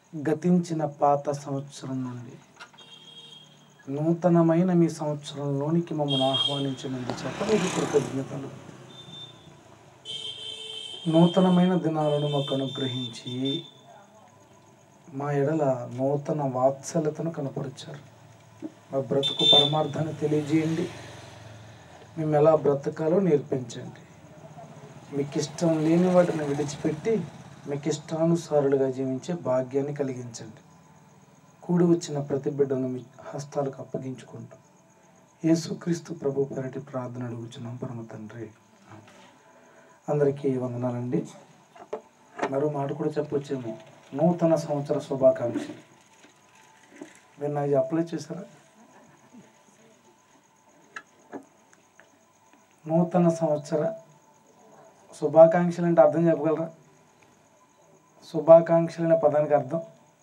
గతించిన పాత సంవత్సరం నుండి నూతనమైన మీ సంవత్సరంలోనికి మమ్మల్ని ఆహ్వానించినందుకు చెప్ప మీకు కృతజ్ఞతలు నూతనమైన దినాలను మాకు అనుగ్రహించి మా ఎడల నూతన వాత్సల్యతను కనపరిచారు మా బ్రతుకు పరమార్థాన్ని తెలియజేయండి మేము ఎలా బ్రతకాలో నేర్పించండి మీకు ఇష్టం లేని వాటిని విడిచిపెట్టి మీకు ఇష్టానుసారులుగా జీవించే భాగ్యాన్ని కలిగించండి కూడి వచ్చిన ప్రతి బిడ్డను మీ హస్తాలకు అప్పగించుకుంటాం యేసుక్రీస్తు ప్రభు పెరటి ప్రార్థన అడుగుచున్నాం పరమ తండ్రి అందరికీ వందనాలండి మరో మాట కూడా చెప్పొచ్చేమో నూతన సంవత్సర శుభాకాంక్షలు మీరు నాకు అప్లై చేశారా నూతన సంవత్సర శుభాకాంక్షలు అంటే అర్థం చెప్పగలరా శుభాకాంక్షలు అనే పదానికి అర్థం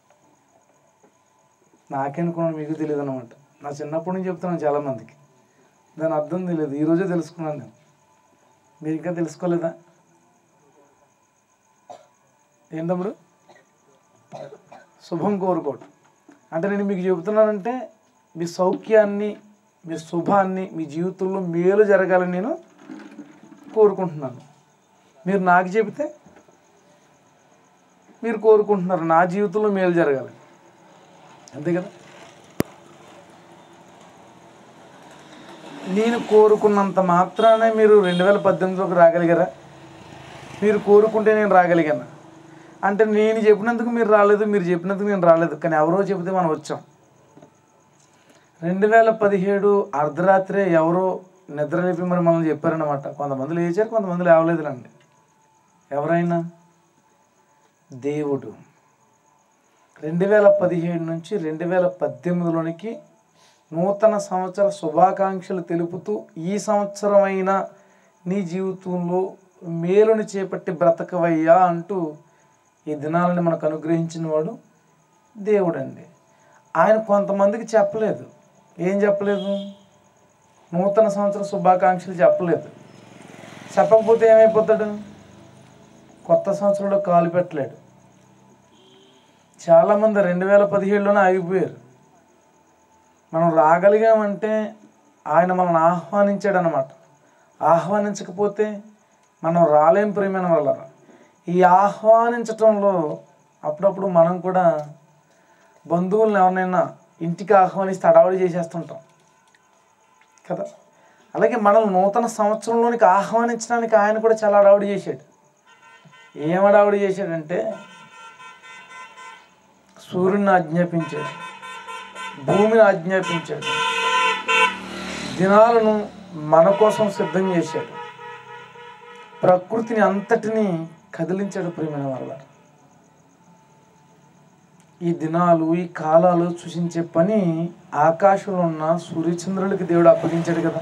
నాకేనుకున్నాను మీకు తెలియదు అనమాట నా చిన్నప్పటి నుంచి చెప్తున్నాను చాలామందికి దాని అర్థం తెలియదు ఈరోజే తెలుసుకున్నాను నేను మీరు ఇంకా తెలుసుకోలేదా ఏంటప్పుడు శుభం కోరుకోవటం అంటే నేను మీకు చెబుతున్నానంటే మీ సౌఖ్యాన్ని మీ శుభాన్ని మీ జీవితంలో మేలు జరగాలని నేను కోరుకుంటున్నాను మీరు నాకు చెబితే మీరు కోరుకుంటున్నారు నా జీవితంలో మేలు జరగాలి అంతే కదా నేను కోరుకున్నంత మాత్రానే మీరు రెండు వేల పద్దెనిమిదిలోకి రాగలిగారా మీరు కోరుకుంటే నేను రాగలిగాను అంటే నేను చెప్పినందుకు మీరు రాలేదు మీరు చెప్పినందుకు నేను రాలేదు కానీ ఎవరో చెబితే మనం వచ్చాం రెండు వేల పదిహేడు అర్ధరాత్రే ఎవరో నిద్రలేపి మరి మనల్ని చెప్పారనమాట కొంతమంది లేచారు కొంతమంది లేవలేదులండి ఎవరైనా దేవుడు రెండు వేల పదిహేడు నుంచి రెండు వేల పద్దెనిమిదిలోనికి నూతన సంవత్సర శుభాకాంక్షలు తెలుపుతూ ఈ సంవత్సరమైనా నీ జీవితంలో మేలుని చేపట్టి బ్రతకవయ్యా అంటూ ఈ దినాలని మనకు అనుగ్రహించిన వాడు దేవుడండి ఆయన కొంతమందికి చెప్పలేదు ఏం చెప్పలేదు నూతన సంవత్సర శుభాకాంక్షలు చెప్పలేదు చెప్పకపోతే ఏమైపోతాడు కొత్త సంవత్సరంలో కాలు పెట్టలేడు చాలామంది రెండు వేల పదిహేడులోనే ఆగిపోయారు మనం రాగలిగామంటే ఆయన మనల్ని ఆహ్వానించాడు అనమాట ఆహ్వానించకపోతే మనం రాలేం ప్రేమైన వల్ల ఈ ఆహ్వానించటంలో అప్పుడప్పుడు మనం కూడా బంధువులను ఎవరినైనా ఇంటికి ఆహ్వానిస్తే అడవాడి చేసేస్తుంటాం కదా అలాగే మనం నూతన సంవత్సరంలోనికి ఆహ్వానించడానికి ఆయన కూడా చాలా అడవాడి చేశాడు ఏం అడవాడి చేశాడంటే సూర్యుని ఆజ్ఞాపించాడు భూమిని ఆజ్ఞాపించాడు దినాలను మన కోసం సిద్ధం చేశాడు ప్రకృతిని అంతటిని కదిలించాడు ప్రేమైన వల్ల ఈ దినాలు ఈ కాలాలు సూచించే పని ఆకాశంలో ఉన్న సూర్యచంద్రులకి దేవుడు అప్పగించాడు కదా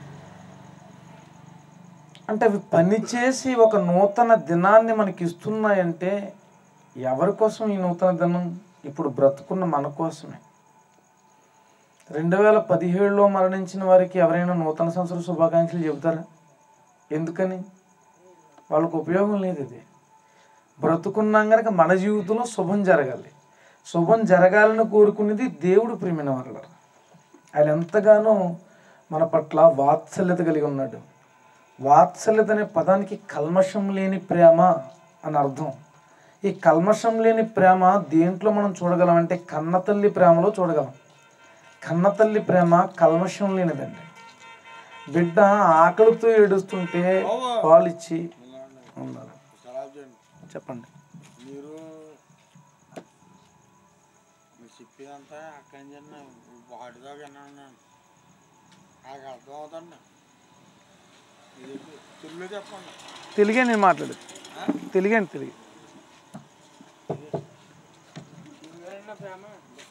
అంటే అవి పనిచేసి ఒక నూతన దినాన్ని మనకి ఇస్తున్నాయంటే ఎవరి కోసం ఈ నూతన దినం ఇప్పుడు బ్రతుకున్న మన కోసమే రెండు వేల పదిహేడులో మరణించిన వారికి ఎవరైనా నూతన సంవత్సర శుభాకాంక్షలు చెబుతారా ఎందుకని వాళ్ళకు ఉపయోగం లేదు ఇది బ్రతుకున్నాం కనుక మన జీవితంలో శుభం జరగాలి శుభం జరగాలని కోరుకునేది దేవుడు ప్రేమిన వల్ల ఆయన ఎంతగానో మన పట్ల వాత్సల్యత కలిగి ఉన్నాడు వాత్సల్యత అనే పదానికి కల్మషం లేని ప్రేమ అని అర్థం ఈ కల్మషం లేని ప్రేమ దేంట్లో మనం చూడగలం అంటే కన్నతల్లి ప్రేమలో చూడగలం కన్నతల్లి ప్రేమ కల్మషం లేనిదండి బిడ్డ ఆకలితో ఏడుస్తుంటే పాలిచ్చి ఉండాలి చెప్పండి మీరు మీరు చెప్పేదంతా అక్కడి నుంచి వాడితో విన్నాను నేను నాకు అర్థం అవుతుంది ఇది తెలుగు చెప్పండి తెలుగే నేను మాట్లాడేది తెలుగే అండి తెలుగు తెలుగు ప్రేమ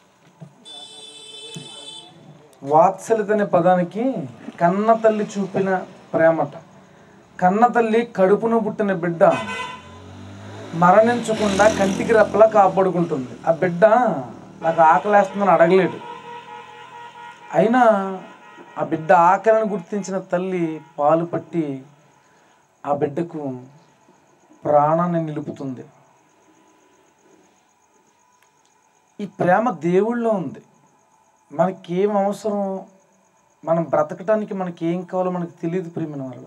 వాత్సల్యత అనే పదానికి కన్న తల్లి చూపిన ప్రేమట కన్న తల్లి కడుపున పుట్టిన బిడ్డ మరణించకుండా కంటికి రెప్పలా కాపాడుకుంటుంది ఆ బిడ్డ నాకు ఆకలేస్తుందని అడగలేడు అయినా ఆ బిడ్డ ఆకలిని గుర్తించిన తల్లి పాలు పట్టి ఆ బిడ్డకు ప్రాణాన్ని నిలుపుతుంది ఈ ప్రేమ దేవుళ్ళో ఉంది మనకేం అవసరం మనం బ్రతకటానికి మనకి ఏం కావాలో మనకు తెలియదు ప్రేమిన వల్ల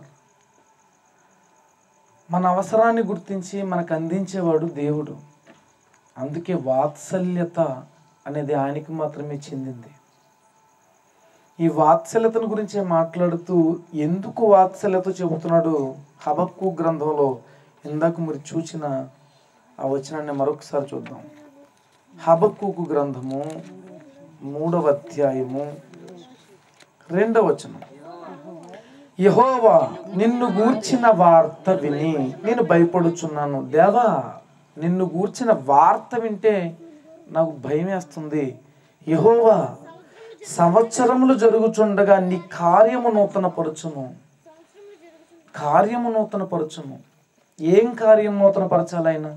మన అవసరాన్ని గుర్తించి మనకు అందించేవాడు దేవుడు అందుకే వాత్సల్యత అనేది ఆయనకి మాత్రమే చెందింది ఈ వాత్సల్యతను గురించి మాట్లాడుతూ ఎందుకు వాత్సల్యత చెబుతున్నాడు హబక్కు గ్రంథంలో ఇందాక మీరు చూసిన ఆ వచనాన్ని మరొకసారి చూద్దాం హబక్కుకు గ్రంథము మూడవ అధ్యాయము రెండవ వచనం యహోవా నిన్ను గూర్చిన వార్త విని నేను భయపడుచున్నాను దేవా నిన్ను గూర్చిన వార్త వింటే నాకు భయం వేస్తుంది యహోవా సంవత్సరములు జరుగుచుండగా నీ కార్యము నూతన పరచును కార్యము నూతన పరచును ఏం కార్యం నూతన పరచాలైనా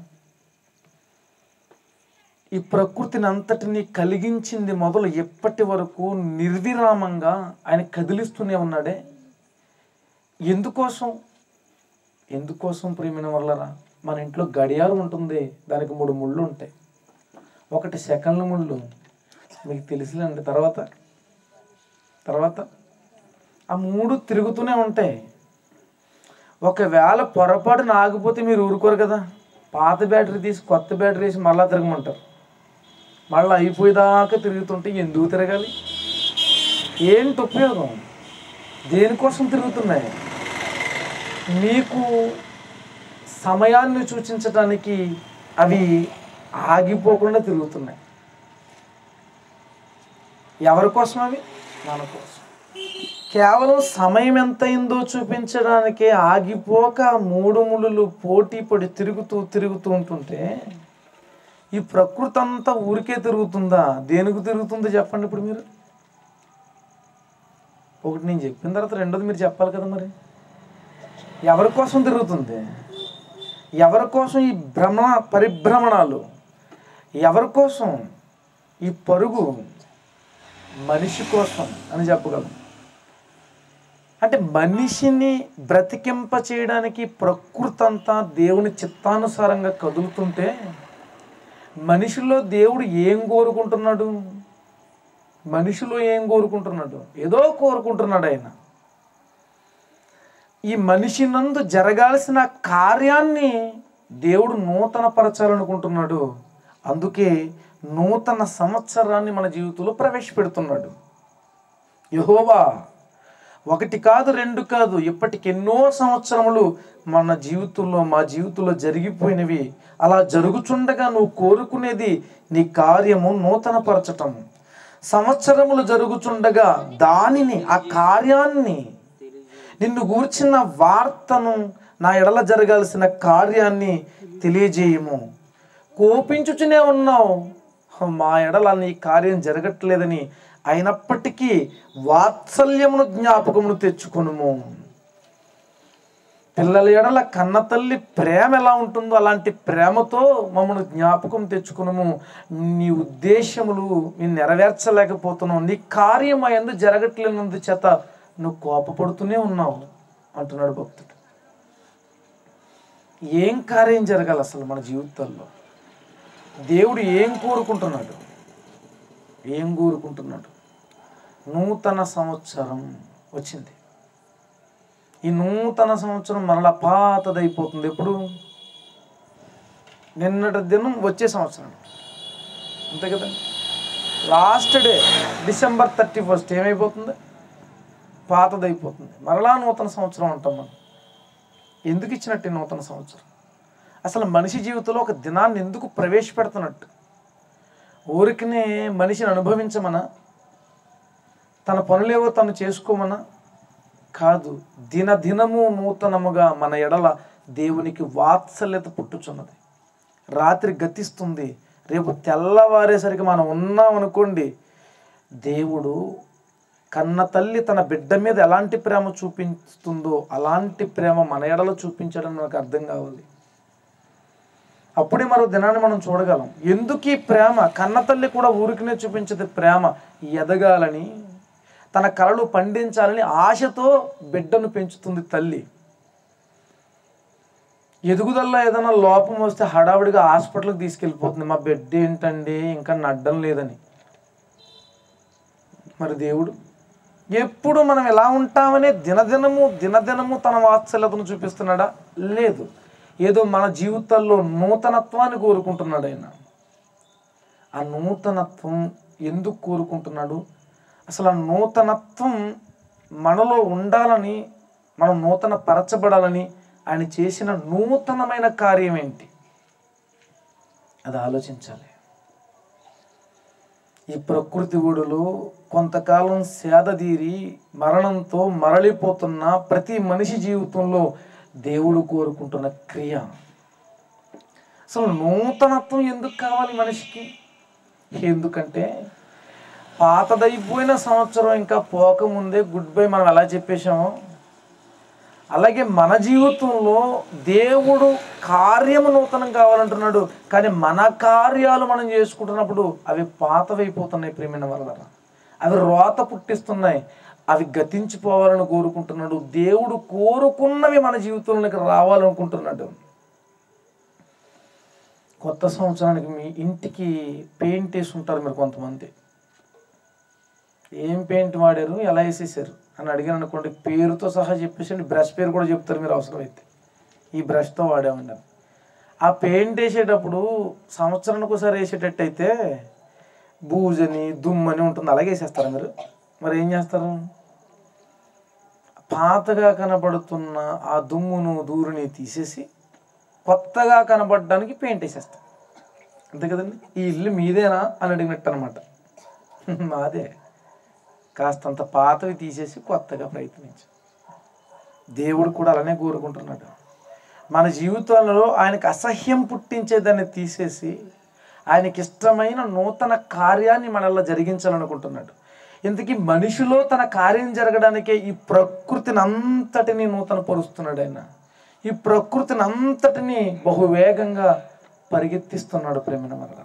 ఈ ప్రకృతిని అంతటిని కలిగించింది మొదలు ఎప్పటి వరకు నిర్విరామంగా ఆయన కదిలిస్తూనే ఉన్నాడే ఎందుకోసం ఎందుకోసం ప్రియమైన వల్లరా మన ఇంట్లో గడియారం ఉంటుంది దానికి మూడు ముళ్ళు ఉంటాయి ఒకటి సెకండ్ల ముళ్ళు మీకు తెలిసిలేండి తర్వాత తర్వాత ఆ మూడు తిరుగుతూనే ఉంటాయి ఒకవేళ పొరపాటున ఆగిపోతే మీరు ఊరుకోరు కదా పాత బ్యాటరీ తీసి కొత్త బ్యాటరీ వేసి మళ్ళా తిరగమంటారు మళ్ళీ అయిపోయేదాకా తిరుగుతుంటే ఎందుకు తిరగాలి ఏంటి ఉపయోగం దేనికోసం తిరుగుతున్నాయి మీకు సమయాన్ని సూచించడానికి అవి ఆగిపోకుండా తిరుగుతున్నాయి ఎవరి కోసం అవి మన కోసం కేవలం సమయం ఎంత అయిందో చూపించడానికే ఆగిపోక మూడు ముళ్ళు పోటీ పడి తిరుగుతూ తిరుగుతూ ఉంటుంటే ఈ ప్రకృతి అంతా ఊరికే తిరుగుతుందా దేనికి తిరుగుతుందో చెప్పండి ఇప్పుడు మీరు ఒకటి నేను చెప్పిన తర్వాత రెండోది మీరు చెప్పాలి కదా మరి ఎవరి కోసం తిరుగుతుంది ఎవరి కోసం ఈ భ్రమణ పరిభ్రమణాలు ఎవరి కోసం ఈ పరుగు మనిషి కోసం అని చెప్పగలం అంటే మనిషిని బ్రతికింప చేయడానికి ప్రకృతి అంతా దేవుని చిత్తానుసారంగా కదులుతుంటే మనిషిలో దేవుడు ఏం కోరుకుంటున్నాడు మనిషిలో ఏం కోరుకుంటున్నాడు ఏదో కోరుకుంటున్నాడు ఆయన ఈ మనిషి నందు జరగాల్సిన కార్యాన్ని దేవుడు నూతన పరచాలనుకుంటున్నాడు అందుకే నూతన సంవత్సరాన్ని మన జీవితంలో ప్రవేశపెడుతున్నాడు యహోవా ఒకటి కాదు రెండు కాదు ఇప్పటికి ఎన్నో సంవత్సరములు మన జీవితంలో మా జీవితంలో జరిగిపోయినవి అలా జరుగుచుండగా నువ్వు కోరుకునేది నీ కార్యము నూతనపరచటం సంవత్సరములు జరుగుచుండగా దానిని ఆ కార్యాన్ని నిన్ను గూర్చిన వార్తను నా ఎడల జరగాల్సిన కార్యాన్ని తెలియజేయము కోపించుచునే ఉన్నావు మా ఎడల నీ కార్యం జరగట్లేదని అయినప్పటికీ వాత్సల్యమును జ్ఞాపకమును తెచ్చుకొనుము పిల్లల ఎడల కన్న తల్లి ప్రేమ ఎలా ఉంటుందో అలాంటి ప్రేమతో మమ్మల్ని జ్ఞాపకం తెచ్చుకునము నీ ఉద్దేశములు నీ నెరవేర్చలేకపోతున్నావు నీ కార్యం ఎందు జరగట్లేనందు చేత నువ్వు కోపపడుతూనే ఉన్నావు అంటున్నాడు భక్తుడు ఏం కార్యం జరగాలి అసలు మన జీవితాల్లో దేవుడు ఏం కోరుకుంటున్నాడు ఏం కోరుకుంటున్నాడు నూతన సంవత్సరం వచ్చింది ఈ నూతన సంవత్సరం మరలా పాతదైపోతుంది ఎప్పుడు నిన్నటి దినం వచ్చే సంవత్సరం అంతే కదా last day December thirty first ఏమైపోతుంది పాతదైపోతుంది మరలా నూతన సంవత్సరం అంటాం మనం ఎందుకు ఇచ్చినట్టు ఈ నూతన సంవత్సరం అసలు మనిషి జీవితంలో ఒక దినాన్ని ఎందుకు ప్రవేశపెడుతున్నట్టు ఊరికనే మనిషిని అనుభవించమనా తన పనులేవో తను చేసుకోమనా కాదు దినదినము నూతనముగా మన ఎడల దేవునికి వాత్సల్యత పుట్టుచున్నది రాత్రి గతిస్తుంది రేపు తెల్లవారేసరికి మనం ఉన్నాం అనుకోండి దేవుడు కన్న తల్లి తన బిడ్డ మీద ఎలాంటి ప్రేమ చూపిస్తుందో అలాంటి ప్రేమ మన ఎడలో చూపించడం మనకు అర్థం కావాలి అప్పుడే మరో దినాన్ని మనం చూడగలం ఎందుకు ఈ ప్రేమ కన్న తల్లి కూడా ఊరికినే చూపించదు ప్రేమ ఎదగాలని తన కళలు పండించాలని ఆశతో బిడ్డను పెంచుతుంది తల్లి ఎదుగుదల ఏదైనా లోపం వస్తే హడావిడిగా హాస్పిటల్కి తీసుకెళ్ళిపోతుంది మా బెడ్ ఏంటండి ఇంకా నడ్డం లేదని మరి దేవుడు ఎప్పుడు మనం ఎలా ఉంటామనే దినదినము దినదినము తన వాత్సల్యతను చూపిస్తున్నాడా లేదు ఏదో మన జీవితాల్లో నూతనత్వాన్ని కోరుకుంటున్నాడు ఆయన ఆ నూతనత్వం ఎందుకు కోరుకుంటున్నాడు అసలు ఆ నూతనత్వం మనలో ఉండాలని మనం నూతన పరచబడాలని ఆయన చేసిన నూతనమైన కార్యం ఏంటి అది ఆలోచించాలి ఈ ప్రకృతి ఒడిలో కొంతకాలం సేదదీరి మరణంతో మరలిపోతున్న ప్రతి మనిషి జీవితంలో దేవుడు కోరుకుంటున్న క్రియ అసలు నూతనత్వం ఎందుకు కావాలి మనిషికి ఎందుకంటే పాతదైపోయిన సంవత్సరం ఇంకా పోకముందే గుడ్ బై మనం ఎలా చెప్పేశామో అలాగే మన జీవితంలో దేవుడు కార్యము నూతనం కావాలంటున్నాడు కానీ మన కార్యాలు మనం చేసుకుంటున్నప్పుడు అవి పాతవైపోతున్నాయి ప్రేమైన వల్ల అవి రోత పుట్టిస్తున్నాయి అవి గతించిపోవాలని కోరుకుంటున్నాడు దేవుడు కోరుకున్నవి మన జీవితంలోకి రావాలనుకుంటున్నాడు కొత్త సంవత్సరానికి మీ ఇంటికి పెయింట్ వేసి ఉంటారు మీరు కొంతమంది ఏం పెయింట్ వాడారు ఎలా వేసేసారు అని అడిగాను అనుకోండి పేరుతో సహా చెప్పేసి బ్రష్ పేరు కూడా చెప్తారు మీరు అవసరమైతే ఈ బ్రష్తో వాడామండి అని. ఆ పెయింట్ వేసేటప్పుడు సంవత్సరానికి ఒకసారి వేసేటట్టయితే బూజని దుమ్మని ఉంటుంది అలాగే వేసేస్తారా మీరు మరి ఏం చేస్తారు పాతగా కనబడుతున్న ఆ దుమ్మును దూరుని తీసేసి కొత్తగా కనబడడానికి పెయింట్ వేసేస్తాం అంతే కదండి ఈ ఇల్లు మీదేనా అని అడిగినట్టు అనమాట మాదే కాస్తంత పాతవి తీసేసి కొత్తగా ప్రయత్నించు దేవుడు కూడా అలానే కోరుకుంటున్నాడు మన జీవితాలలో ఆయనకు అసహ్యం పుట్టించేదాన్ని తీసేసి ఆయనకి ఇష్టమైన నూతన కార్యాన్ని మనల్ని జరిగించాలనుకుంటున్నాడు ఇంతకీ మనిషిలో తన కార్యం జరగడానికే ఈ ప్రకృతిని అంతటిని నూతన పరుస్తున్నాడు ఆయన ఈ ప్రకృతిని అంతటిని బహువేగంగా పరిగెత్తిస్తున్నాడు ప్రేమిన వల్ల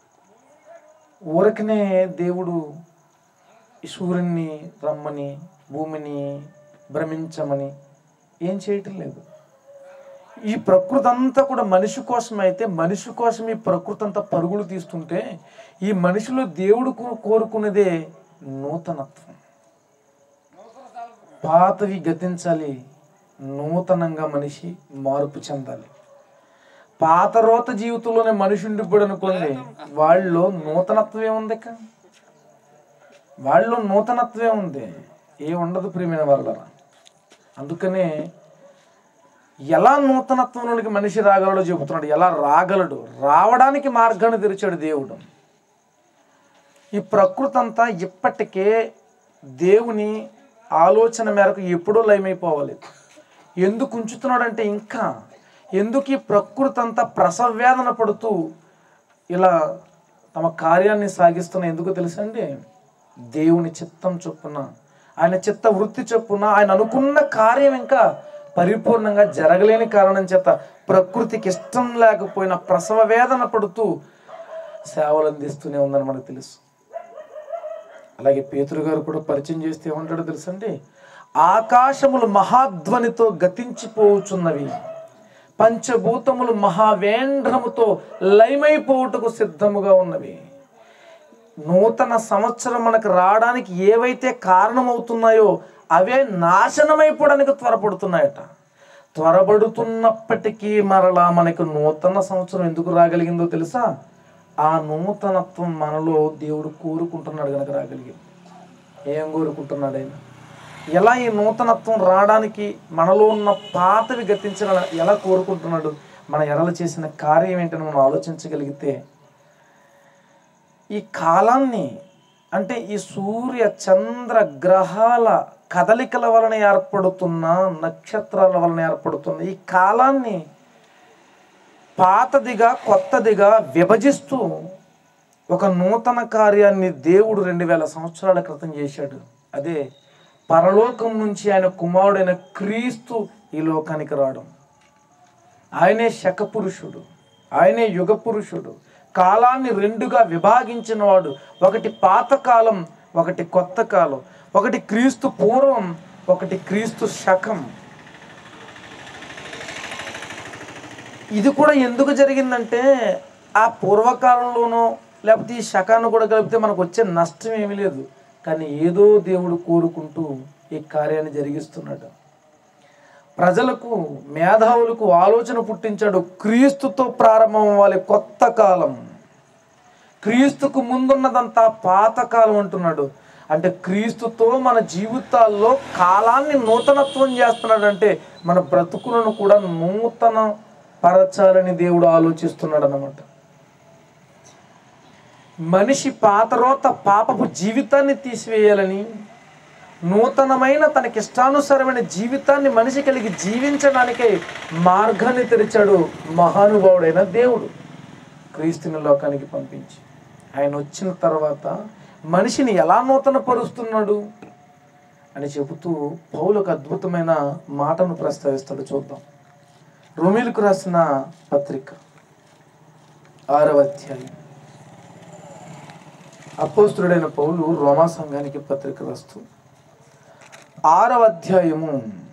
ఊరకనే దేవుడు ఈ సూర్యుని రమ్మని భూమిని భ్రమించమని ఏం చేయటం లేదు ఈ ప్రకృతి అంతా కూడా మనిషి కోసం అయితే మనిషి కోసం ఈ ప్రకృతి అంతా పరుగులు తీస్తుంటే ఈ మనిషిలో దేవుడు కో- కోరుకునేదే నూతనత్వం పాతవి గతించాలి నూతనంగా మనిషి మార్పు చెందాలి పాత రోత జీవితంలోనే మనిషి ఉండిపోయాడు అనుకోండి వాళ్ళలో నూతనత్వం ఏముంది ఇక వాళ్ళలో నూతనత్వమే ఉంది ఏ ఉండదు ప్రియమైన వాళ్ళ అందుకనే ఎలా నూతనత్వంలోనికి మనిషి రాగలడో చెబుతున్నాడు ఎలా రాగలడు రావడానికి మార్గాన్ని తెరిచాడు దేవుడు ఈ ప్రకృతి అంతా ఇప్పటికే దేవుని ఆలోచన మేరకు ఎప్పుడో లయమైపోవాలి ఎందుకు ఉంచుతున్నాడంటే ఇంకా ఎందుకు ఈ ప్రకృతి అంతా ప్రసవేదన పడుతూ ఇలా తమ కార్యాన్ని సాగిస్తున్న ఎందుకు తెలుసండి దేవుని చిత్తం చొప్పున ఆయన చిత్త వృత్తి చొప్పున ఆయన అనుకున్న కార్యం ఇంకా పరిపూర్ణంగా జరగలేని కారణం చేత ప్రకృతికి ఇష్టం లేకపోయినా ప్రసవ వేదన పడుతూ సేవలు అందిస్తూనే ఉందని మనకు తెలుసు అలాగే పేతురు గారు కూడా పరిచయం చేస్తే ఏమంటాడో తెలుసండి ఆకాశములు మహాధ్వనితో గతించిపోవుచున్నవి పంచభూతములు మహావేంద్రముతో లయమైపోవుటకు సిద్ధముగా ఉన్నవి నూతన సంవత్సరం మనకు రావడానికి ఏవైతే కారణమవుతున్నాయో అవే నాశనమైపోవడానికి త్వరపడుతున్నాయట త్వరపడుతున్నప్పటికీ మరలా మనకు నూతన సంవత్సరం ఎందుకు రాగలిగిందో తెలుసా ఆ నూతనత్వం మనలో దేవుడు కోరుకుంటున్నాడు కనుక రాగలిగింది ఏం కోరుకుంటున్నాడు ఆయన ఎలా ఈ నూతనత్వం రావడానికి మనలో ఉన్న పాతవి గతించిన ఎలా కోరుకుంటున్నాడు మన ఎడలు చేసిన కార్యం ఏంటని మనం ఆలోచించగలిగితే ఈ కాలాన్ని అంటే ఈ సూర్య చంద్ర గ్రహాల కదలికల వలన ఏర్పడుతున్న నక్షత్రాల వలన ఏర్పడుతున్న ఈ కాలాన్ని పాతదిగా కొత్తదిగా విభజిస్తూ ఒక నూతన కార్యాన్ని దేవుడు రెండు వేల సంవత్సరాల క్రితం చేశాడు అదే పరలోకం నుంచి ఆయన కుమారుడైన క్రీస్తు ఈ లోకానికి రావడం ఆయనే శక పురుషుడు ఆయనే యుగ పురుషుడు కాలాన్ని రెండుగా విభాగించిన వాడు ఒకటి పాత కాలం ఒకటి కొత్త కాలం ఒకటి క్రీస్తు పూర్వం ఒకటి క్రీస్తు శకం ఇది కూడా ఎందుకు జరిగిందంటే ఆ పూర్వకాలంలోనో లేకపోతే ఈ శకాన్ని కూడా కలిపితే మనకు వచ్చే నష్టం ఏమీ లేదు కానీ ఏదో దేవుడు కోరుకుంటూ ఈ కార్యాన్ని జరిగిస్తున్నాడు ప్రజలకు మేధావులకు ఆలోచన పుట్టించాడు క్రీస్తుతో ప్రారంభం అవ్వాలి కొత్త కాలం క్రీస్తుకు ముందున్నదంతా పాతకాలం అంటున్నాడు అంటే క్రీస్తుతో మన జీవితాల్లో కాలాన్ని నూతనత్వం చేస్తున్నాడు అంటే మన బ్రతుకులను కూడా నూతన పరచాలని దేవుడు ఆలోచిస్తున్నాడు అన్నమాట మనిషి పాతరోత పాపపు జీవితాన్ని తీసివేయాలని నూతనమైన తనకిష్టానుసారమైన జీవితాన్ని మనిషి కలిగి జీవించడానికే మార్గాన్ని తెరిచాడు మహానుభావుడైన దేవుడు క్రీస్తుని లోకానికి పంపించి ఆయన వచ్చిన తర్వాత మనిషిని ఎలా నూతన పరుస్తున్నాడు అని చెబుతూ పౌలు ఒక అద్భుతమైన మాటను ప్రస్తావిస్తాడు చూద్దాం రోమిలకు రాసిన పత్రిక ఆరవ అధ్యాయం అపోస్తుడైన పౌలు రోమా సంఘానికి పత్రిక రాస్తూ ఆరవ అధ్యాయము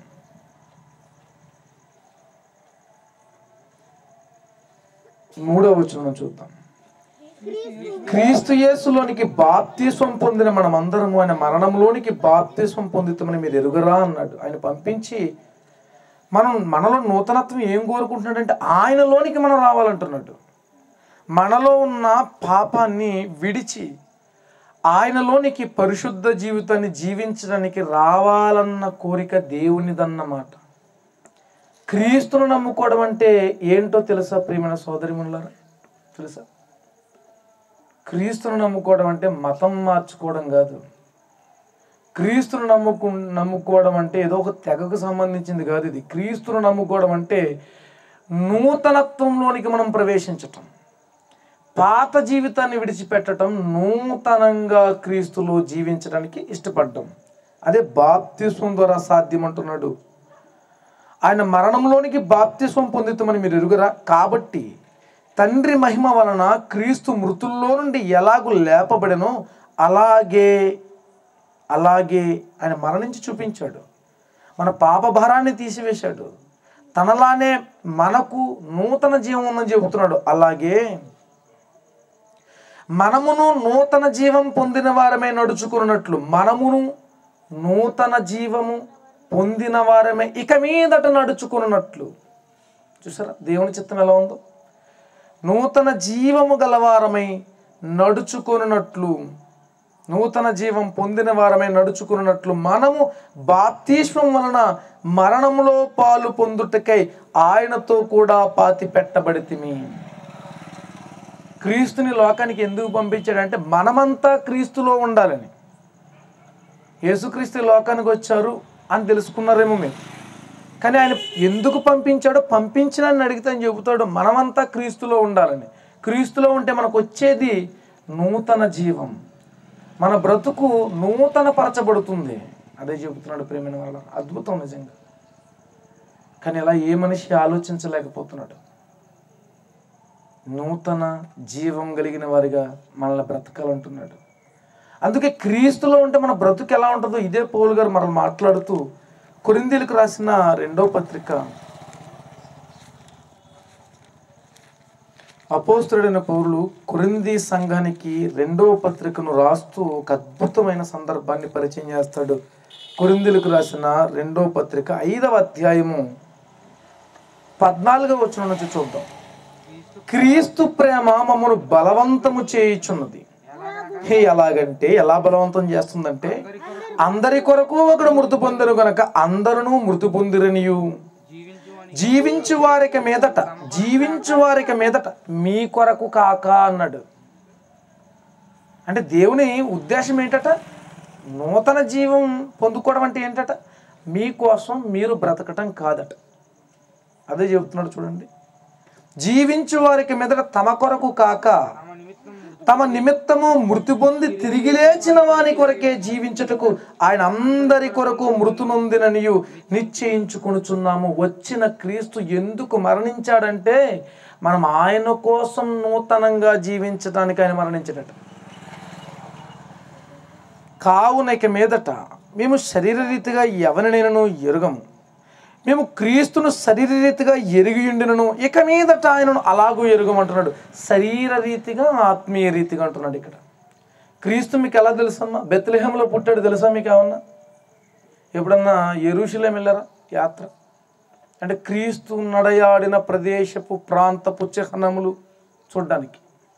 మూడవ వచనం చూద్దాం క్రీస్తు యేసులోనికి బాప్తిస్వం పొందిన మనమందరము ఆయన మరణంలోనికి బాప్తిస్వం పొందుతామని మీరు ఎరుగరా అన్నాడు ఆయన పంపించి మనం మనలో నూతనత్వం ఏం కోరుకుంటున్నాడంటే ఆయనలోనికి మనం రావాలంటున్నాడు మనలో ఉన్న పాపాన్ని విడిచి ఆయనలోనికి పరిశుద్ధ జీవితాన్ని జీవించడానికి రావాలన్న కోరిక దేవునిదన్నమాట క్రీస్తును నమ్ముకోవడం అంటే ఏంటో తెలుసా ప్రియమైన సోదరిములారా తెలుసా క్రీస్తును నమ్ముకోవడం అంటే మతం మార్చుకోవడం కాదు క్రీస్తును నమ్ముకు నమ్ముకోవడం అంటే ఏదో ఒక తెగకు సంబంధించింది కాదు ఇది క్రీస్తును నమ్ముకోవడం అంటే నూతనత్వంలోనికి మనం ప్రవేశించటం పాత జీవితాన్ని విడిచిపెట్టడం నూతనంగా క్రీస్తులో జీవించడానికి ఇష్టపడ్డం అదే బాప్తిస్వం ద్వారా సాధ్యం అంటున్నాడు ఆయన మరణంలోనికి బాప్తిస్వం పొందుతామని మీరు ఎరుగురా కాబట్టి తండ్రి మహిమ వలన క్రీస్తు మృతుల్లో నుండి ఎలాగూ లేపబడెనో అలాగే అలాగే ఆయన మరణించి చూపించాడు మన పాప భారాన్ని తీసివేశాడు తనలానే మనకు నూతన జీవం ఉందని చెబుతున్నాడు అలాగే మనమును నూతన జీవం పొందిన వారమే నడుచుకున్నట్లు మనమును నూతన జీవము పొందిన వారమే ఇక మీదట నడుచుకున్నట్లు చూసారా దేవుని చిత్తం ఎలా ఉందో నూతన జీవము గలవారమై నడుచుకున్నట్లు నూతన జీవం పొందిన వారమై నడుచుకున్నట్లు మనము బాప్తిష్మం వలన మరణములో పాలు పొందుటకై ఆయనతో కూడా పాతి పెట్టబడితిమి క్రీస్తుని లోకానికి ఎందుకు పంపించాడంటే మనమంతా క్రీస్తులో ఉండాలని యేసుక్రీస్తు ఈ లోకానికి వచ్చారు అని తెలుసుకున్నారేమో మీరు కానీ ఆయన ఎందుకు పంపించాడో పంపించినని అడిగితే ఆయన చెబుతాడు మనమంతా క్రీస్తులో ఉండాలని క్రీస్తులో ఉంటే మనకు వచ్చేది నూతన జీవం మన బ్రతుకు నూతన పరచబడుతుంది అదే చెబుతున్నాడు ప్రేమైన వాళ్ళ అద్భుతం నిజంగా కానీ ఇలా ఏ మనిషి ఆలోచించలేకపోతున్నాడు నూతన జీవం కలిగిన వారిగా మనల్ని బ్రతకాలంటున్నాడు అందుకే క్రీస్తులో ఉంటే మన బ్రతుకు ఎలా ఉంటుందో ఇదే పౌలు గారు మనం మాట్లాడుతూ కొరిందీలకు రాసిన రెండో పత్రిక అపోస్తుడైన పౌరులు కొరింది సంఘానికి రెండవ పత్రికను రాస్తూ ఒక అద్భుతమైన సందర్భాన్ని పరిచయం చేస్తాడు కొరిందీలకు రాసిన రెండో పత్రిక ఐదవ అధ్యాయము పద్నాలుగవ వచనం నుంచి చూద్దాం క్రీస్తు ప్రేమ మమ్మను బలవంతము చేయుచున్నది హే ఎలాగంటే ఎలా బలవంతం చేస్తుందంటే అందరి కొరకు ఒకడు మృతి పొందరు గనక అందరూ మృతి పొందిరనియు జీవించు వారికి మీదట జీవించు వారికి మీదట మీ కొరకు కాక అన్నాడు అంటే దేవుని ఉద్దేశం ఏంటట నూతన జీవం పొందుకోవడం అంటే ఏంటట మీకోసం మీరు బ్రతకటం కాదట అదే చెబుతున్నాడు చూడండి జీవించు వారికి మీదట తమ కొరకు కాక తమ నిమిత్తము మృతి పొంది తిరిగి లేచిన వాని కొరకే జీవించుటకు ఆయన అందరి కొరకు మృతు నొందిననియు నిశ్చయించుకొనుచున్నాము వచ్చిన క్రీస్తు ఎందుకు మరణించాడంటే మనం ఆయన కోసం నూతనంగా జీవించడానికి ఆయన మరణించాడట కావున ఇక మీదట మేము శరీరరీతిగా ఎవరినైనాను ఎరుగము మేము క్రీస్తును శరీరరీతిగా ఎరిగి ఉండినను ఇక మీదట ఆయనను అలాగూ ఎరుగమంటున్నాడు శరీర రీతిగా ఆత్మీయ రీతిగా అంటున్నాడు ఇక్కడ క్రీస్తు మీకు ఎలా తెలుసమ్మా బెత్లెహంలో పుట్టాడు తెలుసా మీకు ఏమన్నా ఎప్పుడన్నా ఎరుషులేం వెళ్ళారా యాత్ర అంటే క్రీస్తు నడయాడిన ప్రదేశపు ప్రాంతపు చిహ్నములు చూడ్డానికి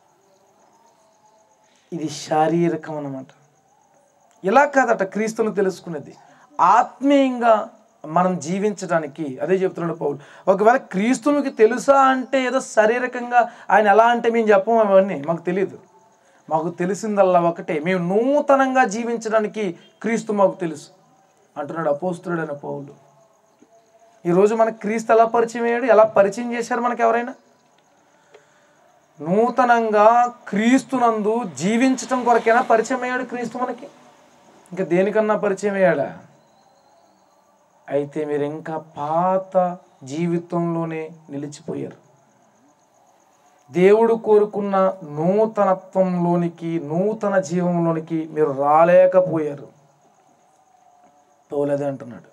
ఇది శారీరకం అన్నమాట ఇలా కాదట క్రీస్తును తెలుసుకునేది ఆత్మీయంగా మనం జీవించడానికి అదే చెప్తున్నాడు పౌలు ఒకవేళ క్రీస్తు మీకు తెలుసా అంటే ఏదో శారీరకంగా ఆయన ఎలా అంటే మేము చెప్పము అవన్నీ మాకు తెలియదు మాకు తెలిసిందల్లా ఒకటే మేము నూతనంగా జీవించడానికి క్రీస్తు మాకు తెలుసు అంటున్నాడు అపోస్తుడైన పౌలు ఈరోజు మనకు క్రీస్తు ఎలా పరిచయం అయ్యాడు ఎలా పరిచయం చేశారు మనకు ఎవరైనా నూతనంగా క్రీస్తునందు జీవించటం కొరకైనా పరిచయం అయ్యాడు క్రీస్తు మనకి ఇంకా దేనికన్నా పరిచయం అయ్యాడా అయితే మీరు ఇంకా పాత జీవితంలోనే నిలిచిపోయారు దేవుడు కోరుకున్న నూతనత్వంలోనికి నూతన జీవంలోనికి మీరు రాలేకపోయారు పౌలదే అంటున్నాడు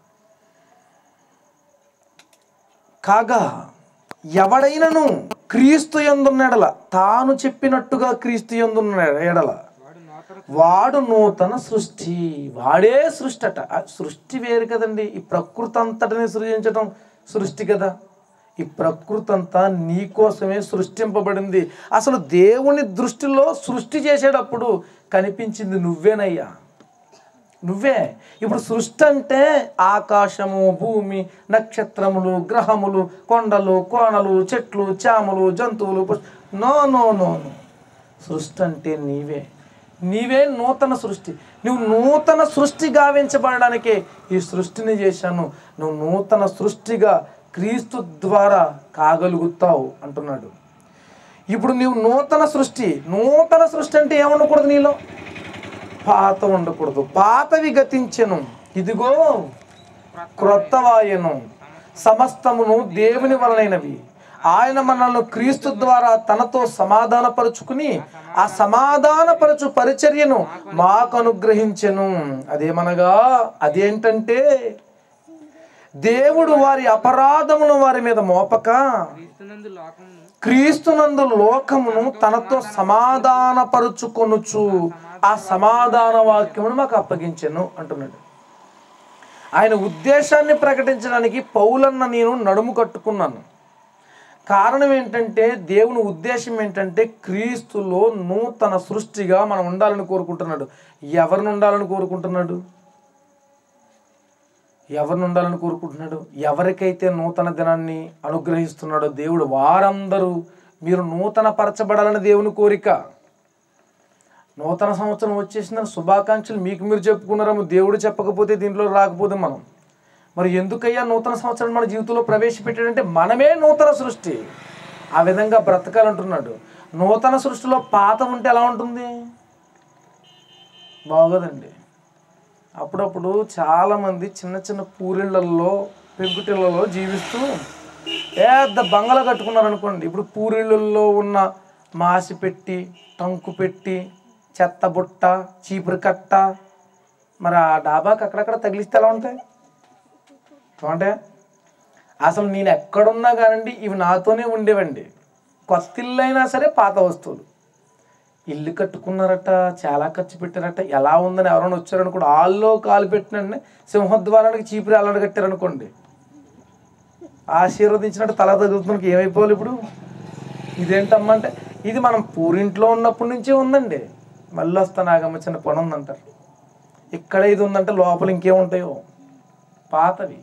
కాగా ఎవడైనను క్రీస్తు ఎందున్న ఎడల తాను చెప్పినట్టుగా క్రీస్తు ఎందున్న ఎడల వాడు నూతన వాడు నూతన సృష్టి వాడే సృష్టి అట ఆ సృష్టి వేరు కదండి ఈ ప్రకృతి అంతటిని సృజించడం సృష్టి కదా ఈ ప్రకృతి అంతా నీ కోసమే సృష్టింపబడింది అసలు దేవుని దృష్టిలో సృష్టి చేసేటప్పుడు కనిపించింది నువ్వేనయ్యా నువ్వే ఇప్పుడు సృష్టి అంటే ఆకాశము భూమి నక్షత్రములు గ్రహములు కొండలు కోణలు చెట్లు చాములు జంతువులు పుష్- నో నో నో నో సృష్టి అంటే నీవే నీవే నూతన సృష్టి నువ్వు నూతన సృష్టి గావించబడడానికే ఈ సృష్టిని చేశాను నువ్వు నూతన సృష్టిగా క్రీస్తు ద్వారా కాగలుగుతావు అంటున్నాడు ఇప్పుడు నీవు నూతన సృష్టి నూతన సృష్టి అంటే ఏమనకూడదు నీలో పాత ఉండకూడదు పాతవి గతించెను ఇదిగో క్రొత్తవాయను సమస్తమును దేవుని వలనైనవి ఆయన మనల్ని క్రీస్తు ద్వారా తనతో సమాధానపరుచుకుని ఆ సమాధానపరచు పరిచర్యను మాకు అనుగ్రహించెను అదేమనగా అదేంటంటే దేవుడు వారి అపరాధమును వారి మీద మోపక క్రీస్తునందు లోకమును క్రీస్తునందు లోకమును తనతో సమాధానపరుచుకొనుచు ఆ సమాధాన వాక్యమును మాకు అప్పగించెను అంటున్నాడు ఆయన ఉద్దేశాన్ని ప్రకటించడానికి పౌలన్న నేను నడుము కట్టుకున్నాను కారణం ఏంటంటే దేవుని ఉద్దేశం ఏంటంటే క్రీస్తులో నూతన సృష్టిగా మనం ఉండాలని కోరుకుంటున్నాడు ఎవరిని ఉండాలని కోరుకుంటున్నాడు ఎవరిని ఉండాలని కోరుకుంటున్నాడు ఎవరికైతే నూతన దినాన్ని అనుగ్రహిస్తున్నాడో దేవుడు వారందరూ మీరు నూతన పరచబడాలని దేవుని కోరిక నూతన సంవత్సరం వచ్చేసిందని శుభాకాంక్షలు మీకు మీరు చెప్పుకున్నారేమో దేవుడు చెప్పకపోతే దీంట్లో రాకపోతే మనం మరి ఎందుకయ్యా నూతన సంవత్సరం మన జీవితంలో ప్రవేశపెట్టాడంటే మనమే నూతన సృష్టి ఆ విధంగా బ్రతకాలంటున్నాడు నూతన సృష్టిలో పాత ఉంటే ఎలా ఉంటుంది బాగోదండి అప్పుడప్పుడు చాలామంది చిన్న చిన్న పూరిళ్ళల్లో పెంకుటిళ్ళలో జీవిస్తూ పెద్ద బంగళా కట్టుకున్నారు అనుకోండి ఇప్పుడు పూరిళ్ళల్లో ఉన్న మాసి పెట్టి టంకు పెట్టి చెత్త బుట్ట చీపురు కట్ట మరి ఆ డాబాకి అక్కడక్కడ తగిలిస్తే ఎలా ఉంటాయి అంటే అసలు నేను ఎక్కడున్నా కానండి ఇవి నాతోనే ఉండేవండి కొత్త ఇల్లు అయినా సరే పాత వస్తువులు ఇల్లు కట్టుకున్నారట చాలా ఖర్చు పెట్టారట ఎలా ఉందని ఎవరైనా వచ్చారనుకోండి ఆల్లో కాలు పెట్టినండి సింహద్వారానికి చీపురు అల్లడి కట్టారనుకోండి ఆశీర్వదించినట్టు తల తగులుతున్నకి ఏమైపోవాలి ఇప్పుడు ఇదేంటమ్మా అంటే ఇది మనం పూరింట్లో ఉన్నప్పటి నుంచే ఉందండి మళ్ళీ వస్తా నాగమ్మ చిన్న పని ఉందంటారు ఇక్కడ ఇది ఉందంటే లోపల ఇంకేముంటాయో పాతవి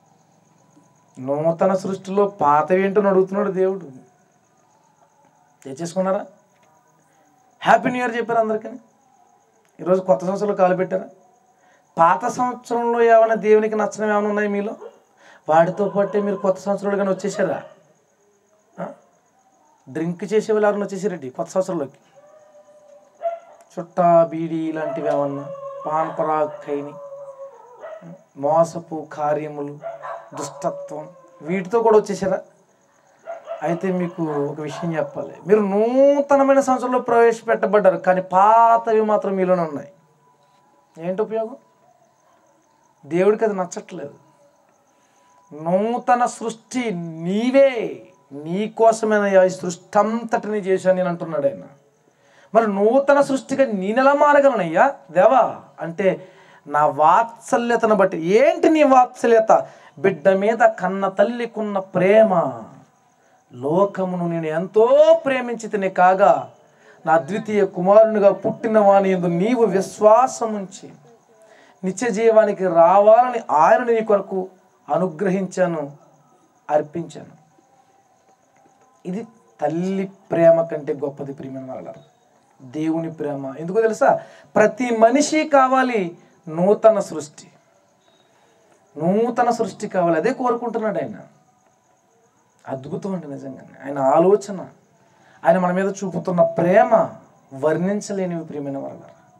నూతన సృష్టిలో పాతవి ఏంటో అడుగుతున్నాడు దేవుడు తెచ్చేసుకున్నారా హ్యాపీ న్యూ ఇయర్ చెప్పారు అందరికీ ఈరోజు కొత్త సంవత్సరంలో కాలు పెట్టారా పాత సంవత్సరంలో ఏమైనా దేవునికి నచ్చడం ఏమైనా ఉన్నాయి మీలో వాటితో పాటే మీరు కొత్త సంవత్సరంలో కానీ వచ్చేసారా ఆ? డ్రింక్ చేసే వాళ్ళు ఎవరైనా వచ్చేసారండి కొత్త సంవత్సరంలోకి చుట్టా బీడీ ఇలాంటివి ఏమన్నా పాన్ పరాగ్ ఖైని మోసపు కార్యములు దుష్టత్వం వీటితో కూడా వచ్చేసారా అయితే మీకు ఒక విషయం చెప్పాలి మీరు నూతనమైన సంవత్సరంలో ప్రవేశపెట్టబడ్డారు కానీ పాతవి మాత్రం మీలోనే ఉన్నాయి ఏంటి ఉపయోగం దేవుడికి అది నచ్చట్లేదు నూతన సృష్టి నీవే నీ కోసమేనయ్యా ఈ సృష్టి అంతటిని చేశాను నేను అంటున్నాడు ఆయన మరి నూతన సృష్టిగా నేనెలా మారగలనయ్యా దేవా అంటే నా వాత్సల్యతను బట్టి ఏంటి నీ వాత్సల్యత బిడ్డ మీద కన్న తల్లికున్న ప్రేమ లోకమును నేను ఎంతో ప్రేమించి తినే కాగా నా ద్వితీయ కుమారునిగా పుట్టిన వాని యందు నీవు విశ్వాసం ఉంచి నిత్య జీవానికి రావాలని ఆయన నీ కొరకు అనుగ్రహించాను అర్పించాను ఇది తల్లి ప్రేమ కంటే గొప్పది ప్రియమైన వాళ్ళ దేవుని ప్రేమ ఎందుకో తెలుసా ప్రతి మనిషి కావాలి నూతన సృష్టి నూతన సృష్టి కావాలి అదే కోరుకుంటున్నాడు ఆయన అద్భుతం అండి నిజంగానే ఆయన ఆలోచన ఆయన మన మీద చూపుతున్న ప్రేమ వర్ణించలేనివి ప్రియమైన వాళ్ళ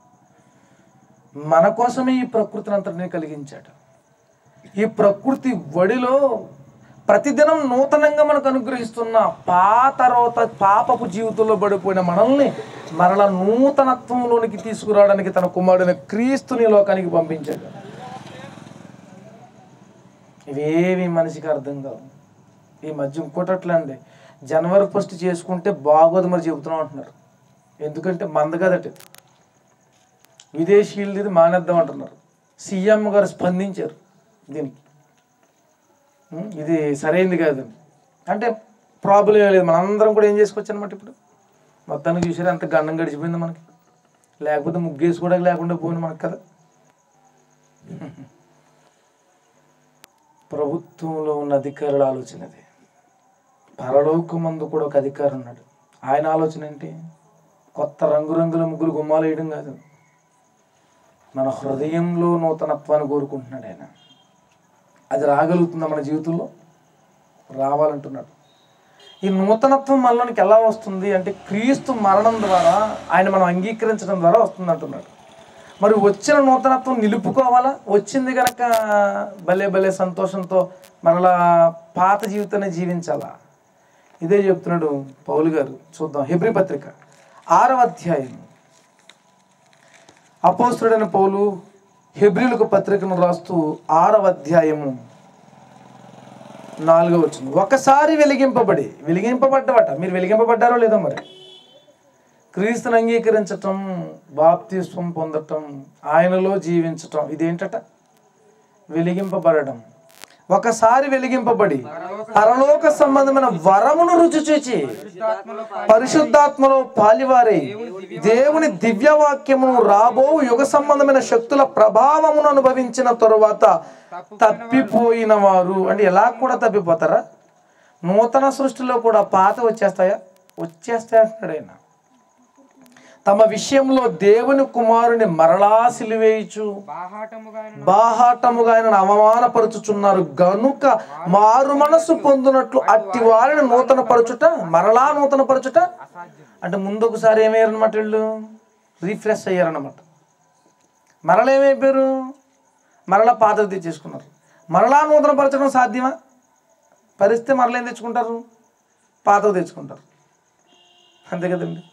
మన కోసమే ఈ ప్రకృతిని అంతటిని కలిగించాడు ఈ ప్రకృతి వడిలో ప్రతిదినం నూతనంగా మనకు అనుగ్రహిస్తున్న పాత రోత పాపపు జీవితంలో పడిపోయిన మనల్ని మరల నూతనత్వంలోనికి తీసుకురావడానికి తన కుమారుడైన క్రీస్తుని లోకానికి పంపించాడు ఇవేవి మనిషికి అర్థం కావు ఈ మధ్య ఇంకోటి అట్లా అండి జనవరి ఫస్ట్ చేసుకుంటే బాగోదు మరి చెబుతున్నాం అంటున్నారు ఎందుకంటే మంద కదట విదేశీయులది ఇది మానేద్దాం అంటున్నారు సీఎం గారు స్పందించారు దీనికి ఉం, ఇది సరైంది కాదు అంటే ప్రాబ్లం ఏం లేదు మనందరం కూడా ఏం చేసుకోవచ్చు అనమాట ఇప్పుడు మొత్తానికి చూసారు అంత గండం గడిచిపోయింది మనకి లేకపోతే ముగ్గేసుకోవడానికి లేకుండా పోయింది మనకి కదా ప్రభుత్వంలో ఉన్న అధికారుల ఆలోచన అది పరలోకమందు కూడా ఒక అధికారి ఉన్నాడు ఆయన ఆలోచన ఏంటి కొత్త రంగురంగుల ముగ్గులు గుమ్మాలు వేయడం కాదు మన హృదయంలో నూతనత్వాన్ని కోరుకుంటున్నాడు ఆయన అది రాగలుగుతుందా మన జీవితంలో రావాలంటున్నాడు ఈ నూతనత్వం మనలోనికి ఎలా వస్తుంది అంటే క్రీస్తు మరణం ద్వారా ఆయన మనం అంగీకరించడం ద్వారా వస్తుంది అంటున్నాడు మరి వచ్చిన నూతనత్వం నిలుపుకోవాలా వచ్చింది కనుక భలే భలే సంతోషంతో మరలా పాత జీవితాన్ని జీవించాలా ఇదే చెప్తున్నాడు పౌలు గారు చూద్దాం హెబ్రి పత్రిక ఆరవ అధ్యాయం అపోస్తుడైన పౌలు హెబ్రిలకు పత్రికను రాస్తూ ఆరవ అధ్యాయము నాలుగో వచ్చింది ఒకసారి వెలిగింపబడి వెలిగింపబడ్డవట మీరు వెలిగింపబడ్డారో లేదో మరి క్రీస్తుని అంగీకరించటం బాప్తిస్వం పొందటం ఆయనలో జీవించటం ఇదేంటట వెలిగింపబడడం ఒకసారి వెలిగింపబడి పరలోక సంబంధమైన వరమును రుచి చూచి పరిశుద్ధాత్మలో పరిశుద్ధాత్మలో పాలివారై దేవుని దివ్యవాక్యమును రాబో యుగ సంబంధమైన శక్తుల ప్రభావమును అనుభవించిన తరువాత తప్పిపోయిన వారు అంటే ఎలా కూడా తప్పిపోతారా నూతన సృష్టిలో కూడా పాత వచ్చేస్తాయా వచ్చేస్తాయి అంటున్నాడు ఆయన తమ విషయంలో దేవుని కుమారుని మరలా సిలివేయచ్చు బాహాటముగా ఆయన బాహాటముగా ఆయనను అవమానపరుచుచున్నారు గనుక మారు మనసు పొందినట్లు అట్టి వారిని నూతన పరచుట మరలా నూతన పరచుట అసాధ్యం అంటే ముందు ఒకసారి ఏమయ్యారనమాట వీళ్ళు రీఫ్రెష్ అయ్యారనమాట మరలా ఏమైపోయారు మరలా పాతది తెచ్చేసుకున్నారు మరలా నూతన పరచడం సాధ్యమా పరిస్థితి మరలా ఏం తెచ్చుకుంటారు పాతవి తెచ్చుకుంటారు అంతే కదండి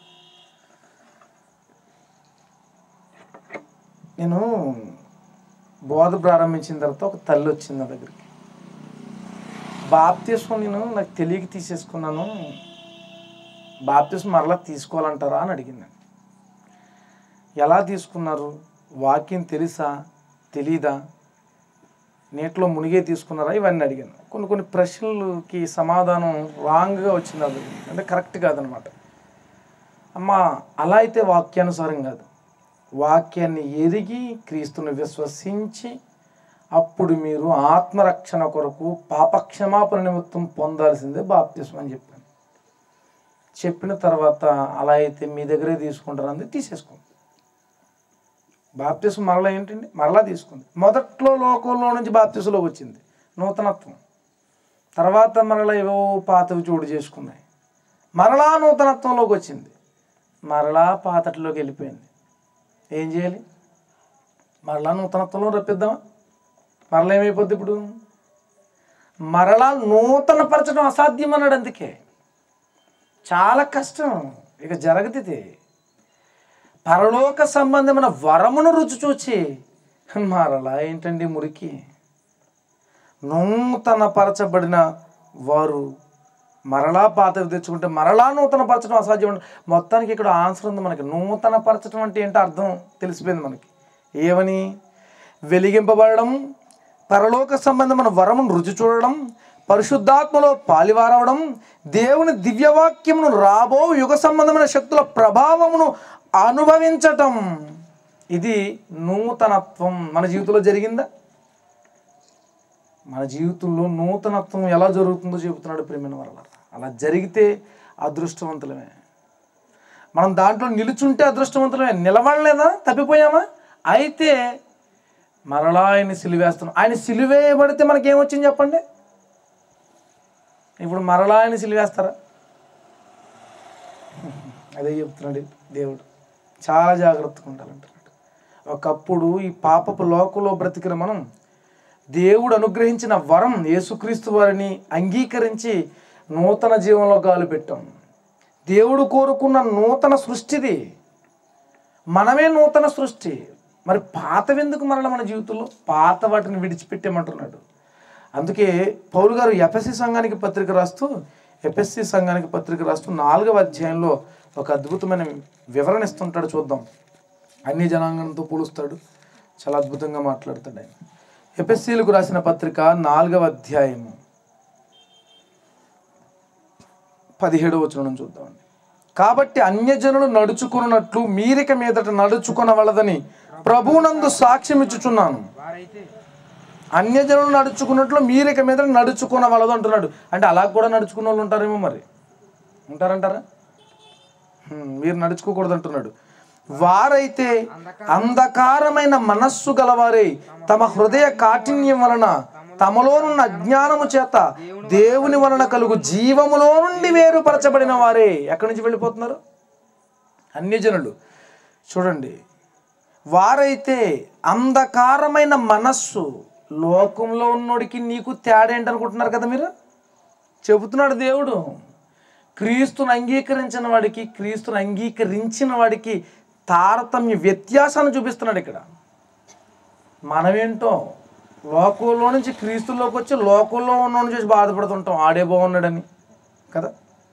నేను బోధ ప్రారంభించిన తర్వాత ఒక తల్లి వచ్చింది నా దగ్గరికి బాప్తీసం నేను నాకు తెలియక తీసేసుకున్నాను బాప్తీసం మరలా తీసుకోవాలంటారా అని అడిగింది నేను. ఎలా తీసుకున్నారు వాక్యం తెలుసా తెలీదా నీటిలో మునిగే తీసుకున్నారా ఇవన్నీ అడిగాను కొన్ని కొన్ని ప్రశ్నలకి సమాధానం రాంగ్గా వచ్చింది అది అంటే కరెక్ట్ కాదనమాట అమ్మ అలా అయితే వాక్యానుసారం కాదు వాక్యాన్ని ఎరిగి క్రీస్తుని విశ్వసించి అప్పుడు మీరు ఆత్మరక్షణ కొరకు పాపక్షమాపణ నిమిత్తం పొందాల్సిందే బాప్తిస్మం అని చెప్పాను చెప్పిన తర్వాత అలా అయితే మీ దగ్గరే తీసుకుంటారు అంది తీసేసుకోండి బాప్తిసం మరలా ఏంటండి మరలా తీసుకుంది మొదట్లో లోకంలో నుంచి బాప్తిసంలోకి వచ్చింది నూతనత్వం తర్వాత మరలా ఏవో పాతవి చోటు చేసుకున్నాయి మరలా నూతనత్వంలోకి వచ్చింది మరలా పాతటిలోకి వెళ్ళిపోయింది ఏం చేయాలి మరలా నూతనత్వంలో రప్పిద్దామా మరలా ఏమైపోద్ది ఇప్పుడు మరలా నూతన పరచడం అసాధ్యం అన్నాడు అందుకే చాలా కష్టం ఇక జరగదిది పరలోక సంబంధమైన వరమును రుచి చూచి మరలా ఏంటండి మురికి నూతన పరచబడిన వారు మరలా పాతవి తెచ్చుకుంటే మరలా నూతన పరచడం అసాధ్యం అండి. మొత్తానికి ఇక్కడ ఆన్సర్ ఉంది మనకి నూతన పరచడం అంటే ఏంటో అర్థం తెలిసిపోయింది మనకి ఏమని వెలిగింపబడడం పరలోక సంబంధమైన వరమును రుచి చూడడం పరిశుద్ధాత్మలో పాలివారవడం దేవుని దివ్యవాక్యమును రాబో యుగ సంబంధమైన శక్తుల ప్రభావమును అనుభవించటం ఇది నూతనత్వం మన జీవితంలో జరిగిందా మన జీవితంలో నూతనత్వం ఎలా జరుగుతుందో చెబుతున్నాడు ప్రేమిన వల్ల అలా జరిగితే అదృష్టవంతులమే మనం దాంట్లో నిలుచుంటే అదృష్టవంతులమే నిలబడలేదా తప్పిపోయామా అయితే మరలా ఆయన సిలివేస్తున్నాం ఆయన సిలివేయబడితే మనకేమొచ్చింది చెప్పండి ఇప్పుడు మరలా ఆయన సిలివేస్తారా అదే చెప్తున్నాడు దేవుడు చాలా జాగ్రత్తగా ఉండాలంటున్నాడు ఒకప్పుడు ఈ పాపపు లోకంలో బ్రతికిన మనం దేవుడు అనుగ్రహించిన వరం యేసుక్రీస్తు వారిని అంగీకరించి నూతన జీవంలో గాలు పెట్టాం దేవుడు కోరుకున్న నూతన సృష్టిది మనమే నూతన సృష్టి మరి పాతవెందుకు మరల మన జీవితంలో పాత వాటిని విడిచిపెట్టేమంటున్నాడు అందుకే పౌలు గారు ఎఫ్ఎస్సి సంఘానికి పత్రిక రాస్తూ ఎఫ్ఎస్సి సంఘానికి పత్రిక రాస్తూ నాలుగవ అధ్యాయంలో ఒక అద్భుతమైన వివరణ ఇస్తుంటాడు చూద్దాం అన్ని జనాంగంతో పోలుస్తాడు చాలా అద్భుతంగా మాట్లాడతాడు ఆయన ఎఫ్ఎస్సీలకు రాసిన పత్రిక నాలుగవ అధ్యాయము పదిహేడవ వచనం చూద్దామండి కాబట్టి అన్యజనులు నడుచుకున్నట్లు మీరిక మీదట నడుచుకొనవలదని ప్రభువునందు సాక్ష్యం ఇచ్చుచున్నాను వారైతే అన్యజనులు నడుచుకున్నట్లు మీరిక మీద నడుచుకోనవలదు అంటున్నాడు అంటే అలా కూడా నడుచుకున్న వాళ్ళు ఉంటారేమో మరి ఉంటారంటారా హ్మ్, మీరు నడుచుకోకూడదు అంటున్నాడు వారైతే అంధకారమైన మనస్సు గలవారే తమ హృదయ కాఠిన్యం వలన తమలోనున్న అజ్ఞానము చేత దేవుని వలన కలుగు జీవములో నుండి వేరుపరచబడిన వారే ఎక్కడి నుంచి వెళ్ళిపోతున్నారు అన్యజనులు చూడండి వారైతే అంధకారమైన మనస్సు లోకంలో ఉన్నోడికి నీకు తేడా ఏంటనుకుంటున్నారు కదా మీరు చెబుతున్నాడు దేవుడు క్రీస్తుని అంగీకరించిన వాడికి క్రీస్తుని అంగీకరించిన వాడికి తారతమ్య వ్యత్యాసాన్ని చూపిస్తున్నాడు ఇక్కడ మనమేంటో లోకంలో నుంచి క్రీస్తులోకి వచ్చి లోకంలో ఉన్నోడిని చూసి బాధపడుతుంటాం ఆడే బాగున్నాడని కదా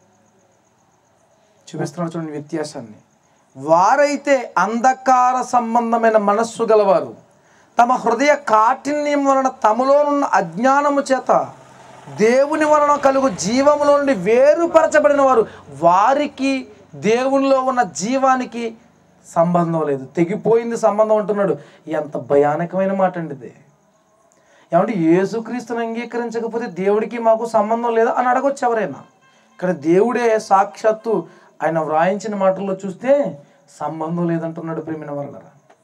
చూపిస్తున్నాడు చూడండి వ్యత్యాసాన్ని వారైతే అంధకార సంబంధమైన మనస్సు గలవారు తమ హృదయ కాఠిన్యం వలన తమలోనున్న అజ్ఞానము చేత దేవుని వలన కలుగు జీవములో నుండి వేరుపరచబడిన వారు వారికి దేవునిలో ఉన్న జీవానికి సంబంధం లేదు తెగిపోయింది సంబంధం అంటున్నాడు ఎంత భయానకమైన మాట అండి ఇది ఏమంటే యేసుక్రీస్తుని అంగీకరించకపోతే దేవుడికి మాకు సంబంధం లేదా అని అడగొచ్చు ఎవరైనా ఇక్కడ దేవుడే సాక్షాత్తు ఆయన వ్రాయించిన మాటల్లో చూస్తే సంబంధం లేదంటున్నాడు ప్రేమిన వల్ల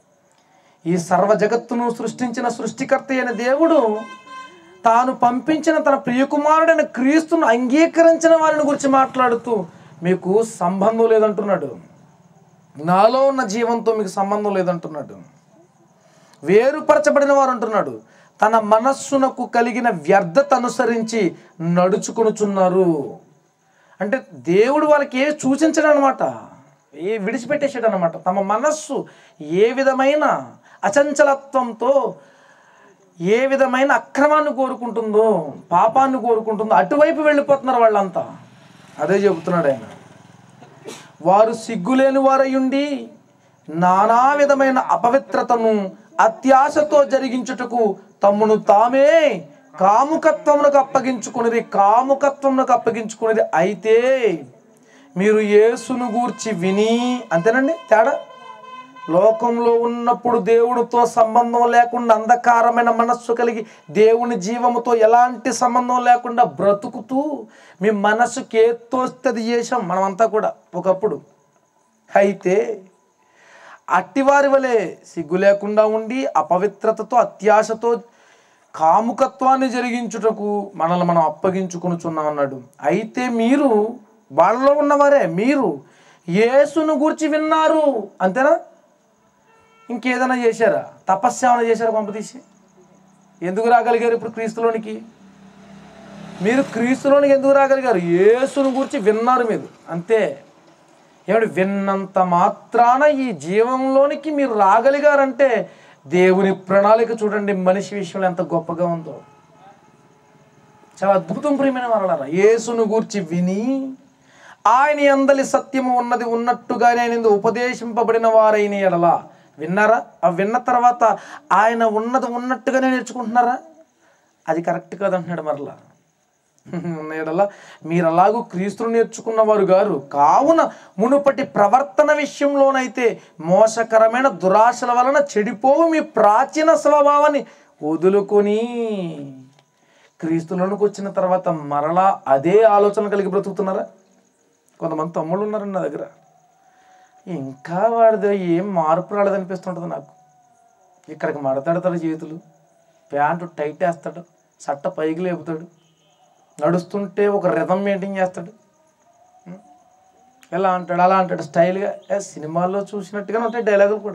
ఈ సర్వ జగత్తును సృష్టించిన సృష్టికర్త అయిన దేవుడు తాను పంపించిన తన ప్రియకుమారుడైన క్రీస్తును అంగీకరించిన వారిని గురించి మాట్లాడుతూ మీకు సంబంధం లేదంటున్నాడు నాలో ఉన్న జీవంతో మీకు సంబంధం లేదంటున్నాడు వేరుపరచబడిన వారు అంటున్నాడు తన మనస్సునకు కలిగిన వ్యర్థత అనుసరించి నడుచుకొనుచున్నారు అంటే దేవుడు వాళ్ళకి ఏ సూచించడం అనమాట ఏ విడిచిపెట్టేసాడు అనమాట తమ మనస్సు ఏ విధమైన అచంచలత్వంతో ఏ విధమైన అక్రమాన్ని కోరుకుంటుందో పాపాన్ని కోరుకుంటుందో అటువైపు వెళ్ళిపోతున్నారు వాళ్ళంతా అదే చెబుతున్నాడు ఆయన వారు సిగ్గులేని వారయుండి నానా విధమైన అపవిత్రతను అత్యాశతో జరిగించుటకు తమ్మును తామే కాముకత్వమునకు అప్పగించుకునేది కాముకత్వమునకు అప్పగించుకునేది అయితే మీరు యేసును గూర్చి విని అంతేనండి తేడా లోకంలో ఉన్నప్పుడు దేవుడితో సంబంధం లేకుండా అంధకారమైన మనస్సు కలిగి దేవుని జీవముతో ఎలాంటి సంబంధం లేకుండా బ్రతుకుతూ మీ మనసుకి ఏతోస్తుంది చేసాం మనమంతా కూడా ఒకప్పుడు అయితే అట్టివారి వలె సిగ్గు లేకుండా ఉండి అపవిత్రతతో అత్యాశతో కాముకత్వాన్ని జరిగించుటకు మనల్ని మనం అప్పగించుకొనుచున్నాం అన్నాడు అయితే మీరు వాళ్ళలో ఉన్నవారే మీరు యేసును గూర్చి విన్నారు అంతేనా ఇంకేదైనా చేశారా తపస్సు ఏమైనా చేశారా పంపతీసి ఎందుకు రాగలిగారు ఇప్పుడు క్రీస్తులోనికి మీరు క్రీస్తులోనికి ఎందుకు రాగలిగారు యేసును గురించి విన్నారు మీరు అంతే ఏమిటి విన్నంత మాత్రాన ఈ జీవంలోనికి మీరు రాగలిగారంటే దేవుని ప్రణాళిక చూడండి మనిషి విషయంలో ఎంత గొప్పగా ఉందో చాలా అద్భుతం ప్రియమైన వాళ్ళరా యేసును గూర్చి విని ఆయన అందలి సత్యము ఉన్నది ఉన్నట్టుగానే ఆయన యందు ఉపదేశింపబడిన వారైన ఎడల విన్నారా ఆ విన్న తర్వాత ఆయన ఉన్నది ఉన్నట్టుగానే నేర్చుకుంటున్నారా అది కరెక్ట్ కాదంటున్నాడు మరలా ఉన్న ఎడల మీరు అలాగూ క్రీస్తును నేర్చుకున్న వారు గారు కావున మునుపటి ప్రవర్తన విషయంలోనైతే మోసకరమైన దురాశల వలన చెడిపోవు మీ ప్రాచీన స్వభావాన్ని వదులుకొని క్రీస్తులోనికి వచ్చిన తర్వాత మరలా అదే ఆలోచన కలిగి బ్రతుకుతున్నారా కొంతమంది తమ్ముళ్ళు ఉన్నారండి నా దగ్గర ఇంకా వాడిది ఏం మార్పు రాలేదనిపిస్తుంటుంది నాకు ఇక్కడికి మడతాడతాడు చేతులు ప్యాంటు టైట్ వేస్తాడు సట్ట పైకి లేపుతాడు నడుస్తుంటే ఒక రిధం మెయింటైన్ చేస్తాడు ఉం? ఎలా అంటాడు అలా అంటాడు స్టైల్గా ఏ సినిమాల్లో చూసినట్టుగానే ఉంటాయి డైలాగులు కూడా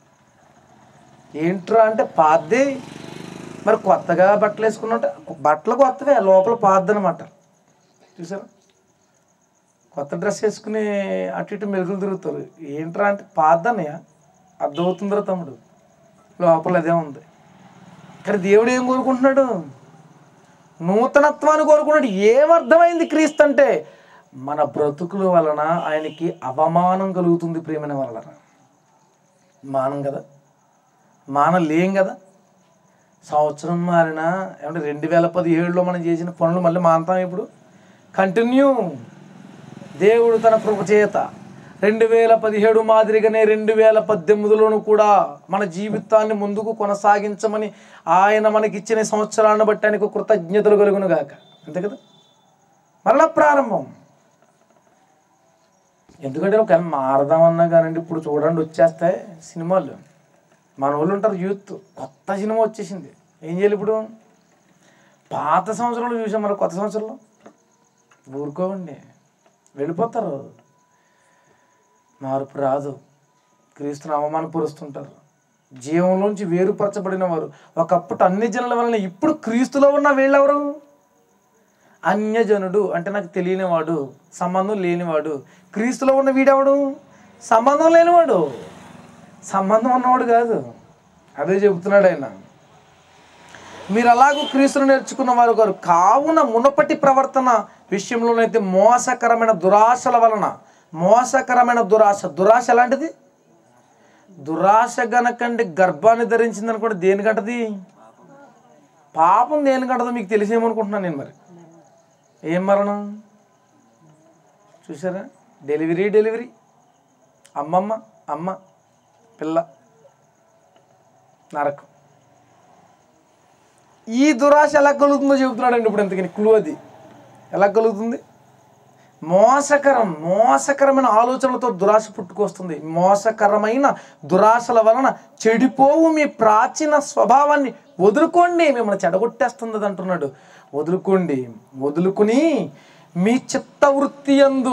ఏంట్రా అంటే పాద్దే మరి కొత్తగా బట్టలు వేసుకున్నట్టు బట్టలు కొత్తవే లోపల పాద్దనమాట చూసారా కొత్త డ్రెస్ వేసుకుని అటు ఇటు మెరుగులు తిరుగుతారు ఏంట్రా అంటే పాద్దనయ్య అర్థమవుతుందిరా తమ్ముడు లోపల అదే ఉంది కానీ దేవుడు ఏం కోరుకుంటున్నాడు నూతనత్వాన్ని కోరుకున్నాడు ఏమర్థమైంది క్రీస్తు అంటే మన బ్రతుకుల వలన ఆయనకి అవమానం కలుగుతుంది ప్రేమైన వలన మానం కదా మానలేం కదా సంవత్సరం మారినా ఏమంటే రెండు వేల పదిహేడులో మనం చేసిన పనులు మళ్ళీ మానతాం ఇప్పుడు కంటిన్యూ దేవుడు తన కృప చేత రెండు వేల పదిహేడు మాదిరిగానే రెండు వేల పద్దెనిమిదిలోను కూడా మన జీవితాన్ని ముందుకు కొనసాగించమని ఆయన మనకిచ్చిన సంవత్సరాన్ని బట్టి ఆయనకు కృతజ్ఞతలు కలుగును గాక అంతే కదా మరలా ప్రారంభం ఎందుకంటే ఒకవేళ మారదామన్నా కానండి ఇప్పుడు చూడండి వచ్చేస్తాయి సినిమాలు మన వాళ్ళు ఉంటారు యూత్ కొత్త సినిమా వచ్చేసింది ఏం చేయాలి ఇప్పుడు పాత సంవత్సరంలో చూసాం మరి కొత్త సంవత్సరంలో ఊరుకోవండి వెళ్ళిపోతారు మార్పు రాదు క్రీస్తుని అవమానపరుస్తుంటారు జీవంలోంచి వేరుపరచబడిన వారు ఒకప్పుడు అన్ని జనుల వలన ఇప్పుడు క్రీస్తులో ఉన్న వీళ్ళెవరు అన్యజనుడు అంటే నాకు తెలియనివాడు సంబంధం లేనివాడు క్రీస్తులో ఉన్న వీడెవడు సంబంధం లేనివాడు సంబంధం ఉన్నవాడు కాదు అదే చెబుతున్నాడు ఆయన మీరు అలాగూ క్రీస్తును నేర్చుకున్న వారు గారు కావున మునపటి ప్రవర్తన విషయంలోనైతే మోసకరమైన దురాశల వలన మోసకరమైన దురాశ దురాశ ఎలాంటిది దురాశ గనకండి గర్భాన్ని ధరించింది అనుకోండి దేనికంటది పాపం దేనికంటదో మీకు తెలిసేమనుకుంటున్నాను నేను మరి ఏం మరణం చూసారా డెలివరీ డెలివరీ అమ్మమ్మ అమ్మ పిల్ల నరకం ఈ దురాశ ఎలా కలుగుతుందో చెబుతున్నాడండి ఇప్పుడు ఇంతకని క్లూ అది ఎలా కలుగుతుంది మోసకరం మోసకరమైన ఆలోచనలతో దురాశ పుట్టుకొస్తుంది మోసకరమైన దురాశల వలన చెడిపోవు మీ ప్రాచీన స్వభావాన్ని వదులుకోండి మిమ్మల్ని చెడగొట్టేస్తుంది అది అంటున్నాడు వదులుకోండి వదులుకుని మీ చిత్తవృత్తి యందు